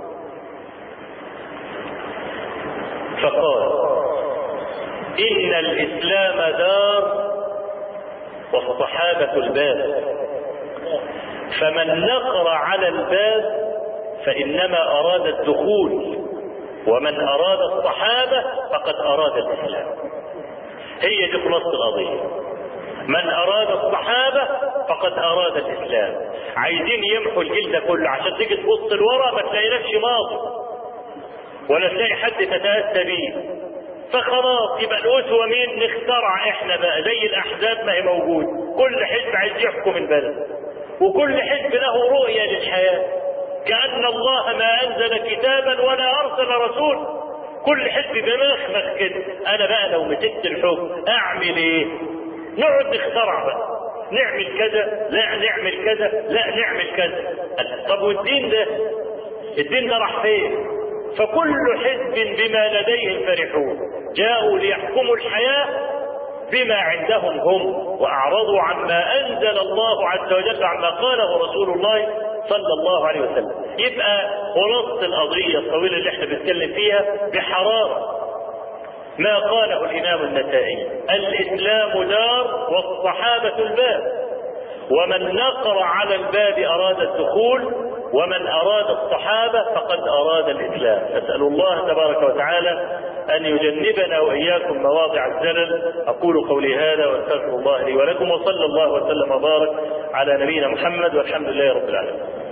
فقال ان الاسلام دار والصحابة الباب فمن نقر على الباب فإنما أراد الدخول ومن أراد الصحابة فقد أراد الإسلام هي دي خلاصة القضية من أراد الصحابة فقد أراد الإسلام عايزين يمحوا الجيل ده كله عشان تيجي تبص لورا ما تلاقيلكش ماضي ولا تلاقي حد تتأتى بيه فخلاص يبقى الأسوة مين نخترع احنا بقى زي الأحزاب ما هي موجود كل حزب عايز يحكم البلد وكل حزب له رؤية للحياة كأن الله ما أنزل كتابا ولا أرسل رسول كل حزب بمخمخ كده أنا بقى لو مسكت الحكم أعمل إيه؟ نقعد نخترع بقى نعمل كذا لا نعمل كذا لا نعمل كذا طب والدين ده الدين ده راح فين فكل حزب بما لديهم فرحون جاءوا ليحكموا الحياة بما عندهم هم وأعرضوا عما أنزل الله عز وجل عما قاله رسول الله صلى الله عليه وسلم يبقى خلاصة القضية الطويلة اللي احنا بنتكلم فيها بحرارة ما قاله الإمام النسائي الإسلام دار والصحابة الباب ومن نقر على الباب أراد الدخول ومن أراد الصحابة فقد أراد الإسلام أسأل الله تبارك وتعالى أن يجنبنا وإياكم مواضع الزلل أقول قولي هذا وأستغفر الله لي ولكم وصلى الله وسلم وبارك على نبينا محمد والحمد لله رب العالمين